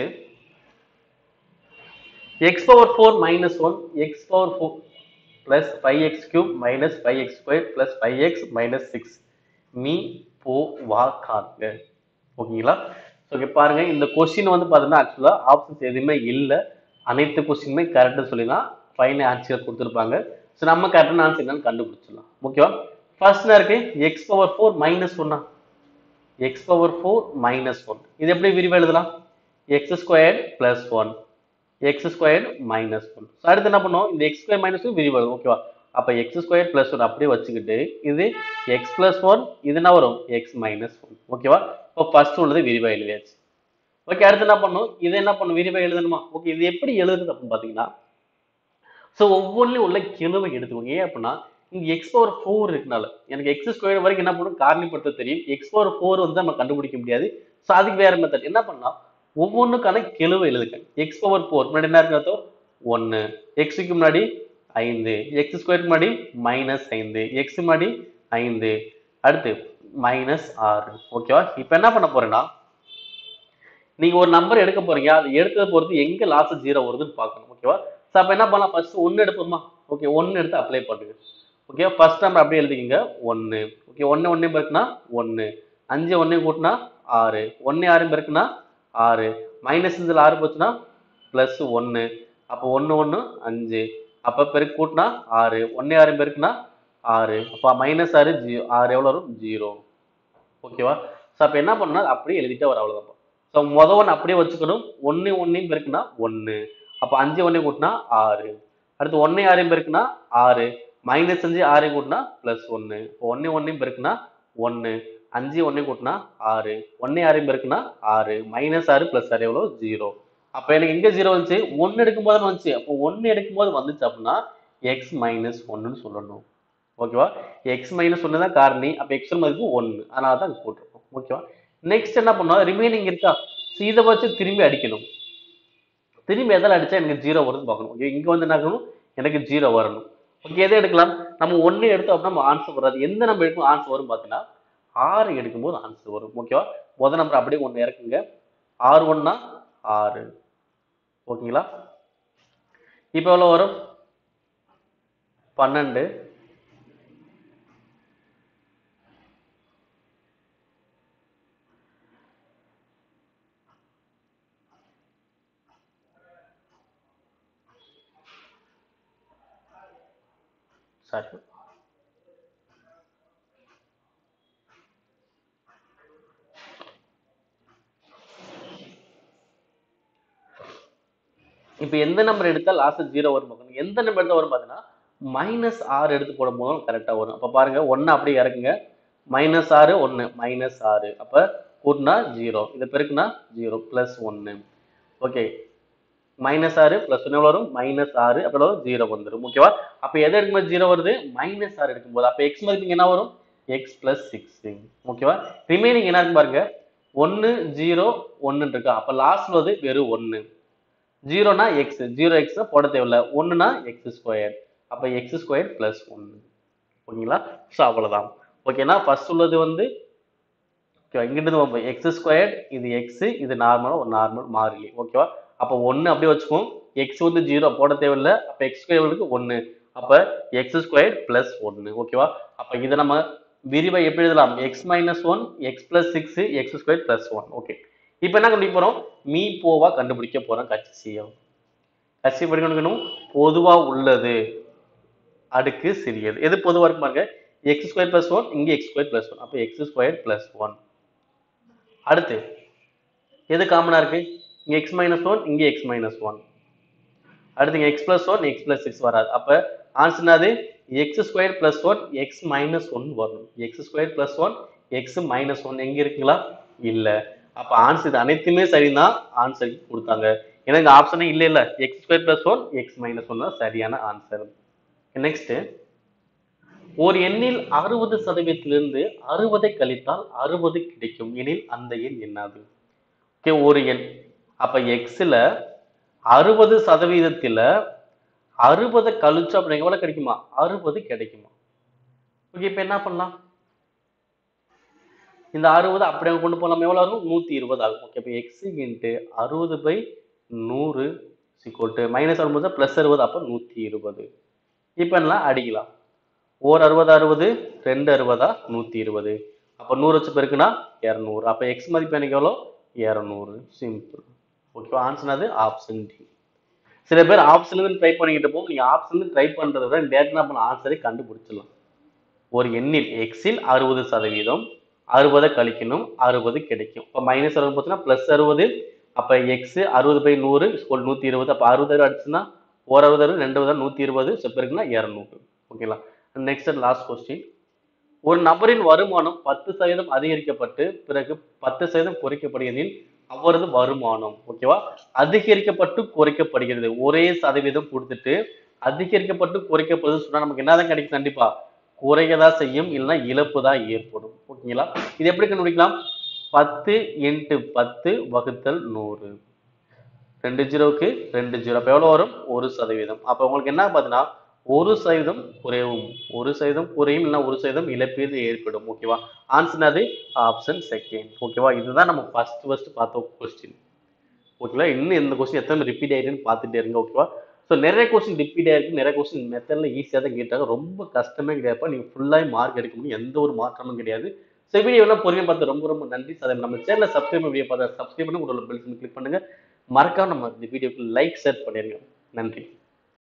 X power four minus one X power four plus five X cube minus five X square plus five X minus six மீ போ வா காண்க ஓகேங்களா ஸோ இங்கே பாருங்க இந்த கொஸ்டின் வந்து பார்த்தீங்கன்னா ஆக்சுவலாக ஆப்ஷன்ஸ் எதுவுமே இல்லை அனைத்து கொஸ்டினுமே கரெக்டாக சொல்லிதான் ஃபைனல் ஆன்சர் கொடுத்துருப்பாங்க ஸோ நம்ம கரெக்டான ஆன்சர் என்னன்னு கண்டுபிடிச்சிடலாம் ஓகேவா ஃபர்ஸ்ட் இருக்கு எக்ஸ் பவர் ஃபோர் மைனஸ் ஒன்னா X power four minus one இது எப்படி விரிவாக எழுதலாம் X squared plus one X squared minus one so அடுத்து என்ன பண்ணுவோம் இந்த எக்ஸ் ஸ்கொயர் மைனஸ் விரிவாக எழுதும் ஓகேவா அப்போ எக்ஸ் ஸ்கொயர் பிளஸ் ஒன் அப்படியே வச்சுக்கிட்டு இது எக்ஸ் பிளஸ் ஒன் இது என்ன வரும் எக்ஸ் மைனஸ் ஒன் ஓகேவா இப்போ ஃபர்ஸ்ட் உள்ளது விரிவாக எழுதியாச்சு ஓகே அடுத்து என்ன பண்ணும் இது என்ன பண்ணும் விரிவாக எழுதணுமா ஓகே இது எப்படி எழுதுறது அப்படின்னு பார்த்தீங்கன்னா ஸோ ஒவ்வொன்றிலும் உள்ள கிழமை எடுத்துக்கோங்க ஏன் அப்படின்னா இங்க எக்ஸ் பவர் ஃபோர் இருக்கனால எனக்கு எக்ஸ் ஸ்கொயர் வரைக்கும் என்ன பண்ணும் காரணிப்படுத்த தெரியும் எக்ஸ் பவர் ஃபோர் வந்து நம்ம கண்டுபிடிக்க முடியாது ஸோ அதுக்கு வேற மெத்தட் என்ன பண்ணலாம் ஒவ்வொன்றுக்கான கெழுவை எழுதுங்க எக்ஸ் பவர் ஃபோர் முன்னாடி என்ன இருக்கு அர்த்தம் ஒன்று எக்ஸுக்கு முன்னாடி ஐந்து எக்ஸ் ஸ்கொயருக்கு முன்னாடி மைனஸ் ஐந்து எக்ஸ் முன்னாடி ஐந்து அடுத்து மைனஸ் ஆறு ஓகேவா இப்போ என்ன பண்ண போறேன்னா நீங்க ஒரு நம்பர் எடுக்க போறீங்க அது எடுத்ததை பொறுத்து எங்க லாஸ்ட் ஜீரோ வருதுன்னு பார்க்கணும் ஓகேவா ஸோ அப்போ என்ன பண்ணலாம் ஃபர்ஸ்ட் ஒன்று எடுப்போமா ஓகே ஒன்று எடுத்து அப்ளை பண்ணுங்க ஓகே ஃபர்ஸ்ட் நம்பர் அப்படியே எழுதிக்கிங்க ஒன்று ஓகே ஒன்று ஒன்றே பெருக்குனா ஒன்று அஞ்சு ஒன்றே கூட்டினா ஆறு ஒன்று ஆறு பெருக்குனா ஆறு மைனஸ் இதில் ஆறு போச்சுன்னா ப்ளஸ் ஒன்று அப்போ ஒன்று ஒன்று அஞ்சு அப்போ பெருக்கு கூட்டினா ஆறு ஒன்று ஆறு பெருக்குனா ஆறு அப்போ மைனஸ் ஆறு ஜீ ஆறு எவ்வளோ வரும் ஜீரோ ஓகேவா ஸோ அப்போ என்ன பண்ணணும் அப்படியே எழுதிட்டே வர அவ்வளோதான் ஸோ முத ஒன்று அப்படியே வச்சுக்கணும் ஒன்று ஒன்றையும் பெருக்குனா ஒன்று அப்போ அஞ்சு ஒன்றே கூட்டினா ஆறு அடுத்து ஒன்றே ஆறையும் பெருக்குனா ஆறு மைனஸ் அஞ்சு ஆறையும் கூட்டினா ப்ளஸ் ஒன்று இப்போ ஒன்று ஒன்றையும் பெருக்குனா ஒன்று அஞ்சு ஒன்றையும் கூட்டினா ஆறு ஒன்றே ஆறையும் பெருக்குனா ஆறு மைனஸ் ஆறு ப்ளஸ் ஆறு எவ்வளோ ஜீரோ அப்போ எனக்கு எங்கே ஜீரோ வந்துச்சு ஒன்று எடுக்கும்போது வந்துச்சு அப்போ ஒன்று எடுக்கும்போது வந்துச்சு அப்படின்னா எக்ஸ் மைனஸ் ஒன்றுன்னு சொல்லணும் ஓகேவா எக்ஸ் மைனஸ் ஒன்று தான் காரணி அப்போ எக்ஸ் மதிப்பு ஒன்று அதனால தான் அங்கே போட்டிருக்கோம் ஓகேவா நெக்ஸ்ட் என்ன பண்ணோம் ரிமைனிங் இருக்கா ஸோ இதை வச்சு திரும்பி அடிக்கணும் திரும்பி எதில் அடிச்சா எனக்கு ஜீரோ வருதுன்னு பார்க்கணும் ஓகே இங்கே வந்து என்ன ஆகணும் எனக்கு ஜீரோ வரணும் ஓகே எதை எடுக்கலாம் நம்ம ஒன்று எடுத்தோம் அப்படின்னா நம்ம ஆன்சர் வராது எந்த நம்பர் எடுக்கும் ஆன்சர் வரும் பார்த்தீங்கன்னா ஆறு எடுக்கும்போது ஆன்சர் வரும் ஓகேவா முத நம்பர் அப்படியே ஒன்று இறக்குங்க ஆறு ஒன்றா ஆறு ஓகேங்களா இப்போ எவ்வளோ வரும் பன்னெண்டு சாரி இப்போ எந்த நம்பர் எடுத்தா லாஸ்ட் ஜீரோ வரும் பார்க்கணும் எந்த நம்பர் எடுத்தா வரும் பார்த்தீங்கன்னா மைனஸ் ஆறு எடுத்து போடும் போதும் கரெக்டாக வரும் அப்போ பாருங்க ஒன்று அப்படியே இறக்குங்க மைனஸ் ஆறு ஒன்று மைனஸ் ஆறு அப்போ கூட்டினா ஜீரோ இதை பெருக்குனா ஜீரோ ப்ளஸ் ஒன்று ஓகே மைனஸ் ஆறு ப்ளஸ் ஒன்று எவ்வளோ வரும் மைனஸ் ஆறு அப்போ ஜீரோ வந்துடும் ஓகேவா அப்போ எதை எடுக்கும்போது ஜீரோ வருது மைனஸ் ஆறு எடுக்கும்போது அப்போ எக்ஸ் மதிப்பு என்ன வரும் எக்ஸ் ப்ளஸ் சிக்ஸ் ஓகேவா ரிமைனிங் என்ன இருக்கு பாருங்க ஒன்று ஜீரோ ஒன்று இருக்கா அப்போ லாஸ்ட்ல வந்து வெறும் ஒன்று ஜீரோனா எக்ஸ் ஜீரோ எக்ஸ் போட தேவையில்ல ஒன்றுனா எக்ஸ் ஸ்கொயர் அப்போ எக்ஸ் ஸ்கொயர் ப்ளஸ் ஒன்று ஓகேங்களா ஸோ அவ்வளோதான் ஓகேனா ஃபர்ஸ்ட் உள்ளது வந்து ஓகேவா இங்கிட்டு எக்ஸ் ஸ்கொயர் இது எக்ஸ் இது நார்மலாக ஒரு நார்மல் மாறிலி ஓகேவா அப்போ ஒன்று அப்படியே வச்சுக்கோம் எக்ஸ் வந்து ஜீரோ போட தேவையில்ல அப்போ எக்ஸ் ஸ்கொயருக்கு ஒன்று அப்போ எக்ஸ் ஸ்கொயர் ப்ளஸ் ஒன்று ஓகேவா அப்போ இதை நம்ம விரிவை எப்படி எழுதலாம் X minus one X plus six X square plus one okay இப்போ என்ன கண்டுபிடிக்க போகிறோம் மீ போவா கண்டுபிடிக்க போகிறோம் கட்சியம் கட்சி படிக்கணும் பொதுவாக உள்ளது அடுக்கு சிறியது எது பொதுவாக இருக்கு பாருங்க எக்ஸ் ஸ்கொயர் ப்ளஸ் ஒன் இங்கே எக்ஸ் ஸ்கொயர் ப்ளஸ் ஒன் அப்போ எக்ஸ் ஸ்கொயர் ப்ளஸ் ஒன் அடுத்து எது காமனாக இருக்கு இங்கே எக்ஸ் மைனஸ் ஒன் இங்கே எக்ஸ் மைனஸ் ஒன் அடுத்து இங்கே X plus one X plus six வராது அப்போ ஆன்சர் என்னது X square plus one X minus one வரணும் X square plus one X minus one எங்கே இருக்குங்களா இல்லை அப்போ ஆன்சர் இது அனைத்துமே சரிதான் ஆன்சர் கொடுத்தாங்க ஏன்னா இந்த ஆப்ஷனே இல்லை இல்லை X square plus one X minus one தான் சரியான ஆன்சர் நெக்ஸ்ட் ஒரு எண்ணில் அறுபது சதவீதத்திலிருந்து அறுபதை கழித்தால் அறுபது கிடைக்கும் எனில் அந்த எண் என்னது ஓகே ஒரு எண் அப்ப எக்ஸ்ல அறுபது சதவீதத்துல அறுபதை கழிச்சு அப்படி எவ்வளவு கிடைக்குமா அறுபது கிடைக்குமா ஓகே இப்ப என்ன பண்ணலாம் இந்த அறுபது அப்படியே கொண்டு போகலாம் எவ்வளவு ஆகும் நூத்தி இருபது ஆகும் ஓகே இப்போ எக்ஸ் இன்ட்டு அறுபது பை நூறு சிக்கோட்டு மைனஸ் அறுபது ப்ளஸ் அறுபது அப்போ நூற்றி இருபது இப்போ என்ன அடிக்கலாம் ஓர் அறுபது அறுபது ரெண்டு அறுபதா நூற்றி இருபது அப்போ நூறு வச்சு பெருக்குனா இரநூறு அப்போ எக்ஸ் மதிப்பு எனக்கு எவ்வளோ இரநூறு சிம்பிள் ஓகேவா ஆன்சர் அது ஆப்ஷன் டி சில பேர் ஆப்ஷன்லேருந்து ட்ரை பண்ணிக்கிட்டு போகும் நீங்கள் ஆப்ஷன்லேருந்து ட்ரை பண்ணுறத விட டேரக்டாக பண்ண ஆன்சரை கண்டுபிடிச்சிடலாம் ஒரு எண்ணில் எக்ஸில் அறுபது சதவீதம் அறுபதை கழிக்கணும் அறுபது கிடைக்கும் இப்போ மைனஸ் அறுபது பார்த்தீங்கன்னா ப்ளஸ் அறுபது அப்போ எக்ஸ் அறுபது பை நூறு ஸ்கூல் நூற்றி இருபது அப்போ அறுபது அறுபது அடிச்சுன்னா ஒரு அறுபது அறுபது ரெண்டு அறுபது நூற்றி இருபது ஸோ பெருக்குன்னா இரநூறு ஓகேங்களா நெக்ஸ்ட் அண்ட் லாஸ்ட் கொஸ்டின் ஒரு நபரின் வருமானம் பத்து சதவீதம் அதிகரிக்கப்பட்டு பிறகு பத்து சதவீதம் குறைக்கப்படுகிறதில் அவரது வருமானம் ஓகேவா அதிகரிக்கப்பட்டு குறைக்கப்படுகிறது ஒரே சதவீதம் கொடுத்துட்டு அதிகரிக்கப்பட்டு குறைக்கப்படுது சொன்னா நமக்கு என்னதான் கிடைக்கும் கண்டிப்பா குறையதா செய்யும் இல்லைன்னா இழப்பு தான் ஏற்படும் ஓகேங்களா இது எப்படி கண்டுபிடிக்கலாம் பத்து இன்ட்டு பத்து வகுத்தல் நூறு ரெண்டு ஜீரோவுக்கு ரெண்டு ஜீரோ அப்போ எவ்வளோ வரும் ஒரு சதவீதம் அப்போ உங்களுக்கு என்ன பார்த்தீங்கன்னா ஒரு சதவீதம் குறைவும் ஒரு சதவீதம் குறையும் இல்லைன்னா ஒரு சதவீதம் இழப்பீடு ஏற்படும் ஓகேவா ஆன்சர் அது ஆப்ஷன் செகண்ட் ஓகேவா இதுதான் நம்ம ஃபர்ஸ்ட் ஃபர்ஸ்ட் பார்த்த கொஸ்டின் ஓகேவா இன்னும் இந்த கொஸ்டின் எத்தனை ரிப்பீட் ஆயிருக்குன்னு பார்த்துட்டே இருங்க ஓகேவா ஸோ நிறைய கொஸ்டின் ரிப்பீட் ஆயிருக்கு நிறைய கொஸ்டின் மெத்தடில் ஈஸியாக தான் கேட்டாங்க ரொம்ப கஷ்டமே கிடையாதுப்பா நீங்கள் ஃபுல்லாக மார்க் எடுக்க முடியும் எந்த ஒரு மாற்றமும் கிடையாது ஸோ வீடியோ எல்லாம் பொறுமையாக பார்த்து ரொம்ப ரொம்ப நன்றி அதை நம்ம சேனலில் சப்ஸ்கிரைப் வீடியோ பார்த்தா சப்ஸ்கிரைப் பண்ணி உங்களோட பெல் கிளிக் பண்ணுங்க மறக்காம நம்ம இந்த வீடியோக்கு லைக் ஷேர் பண்ணிடுங்க நன்றி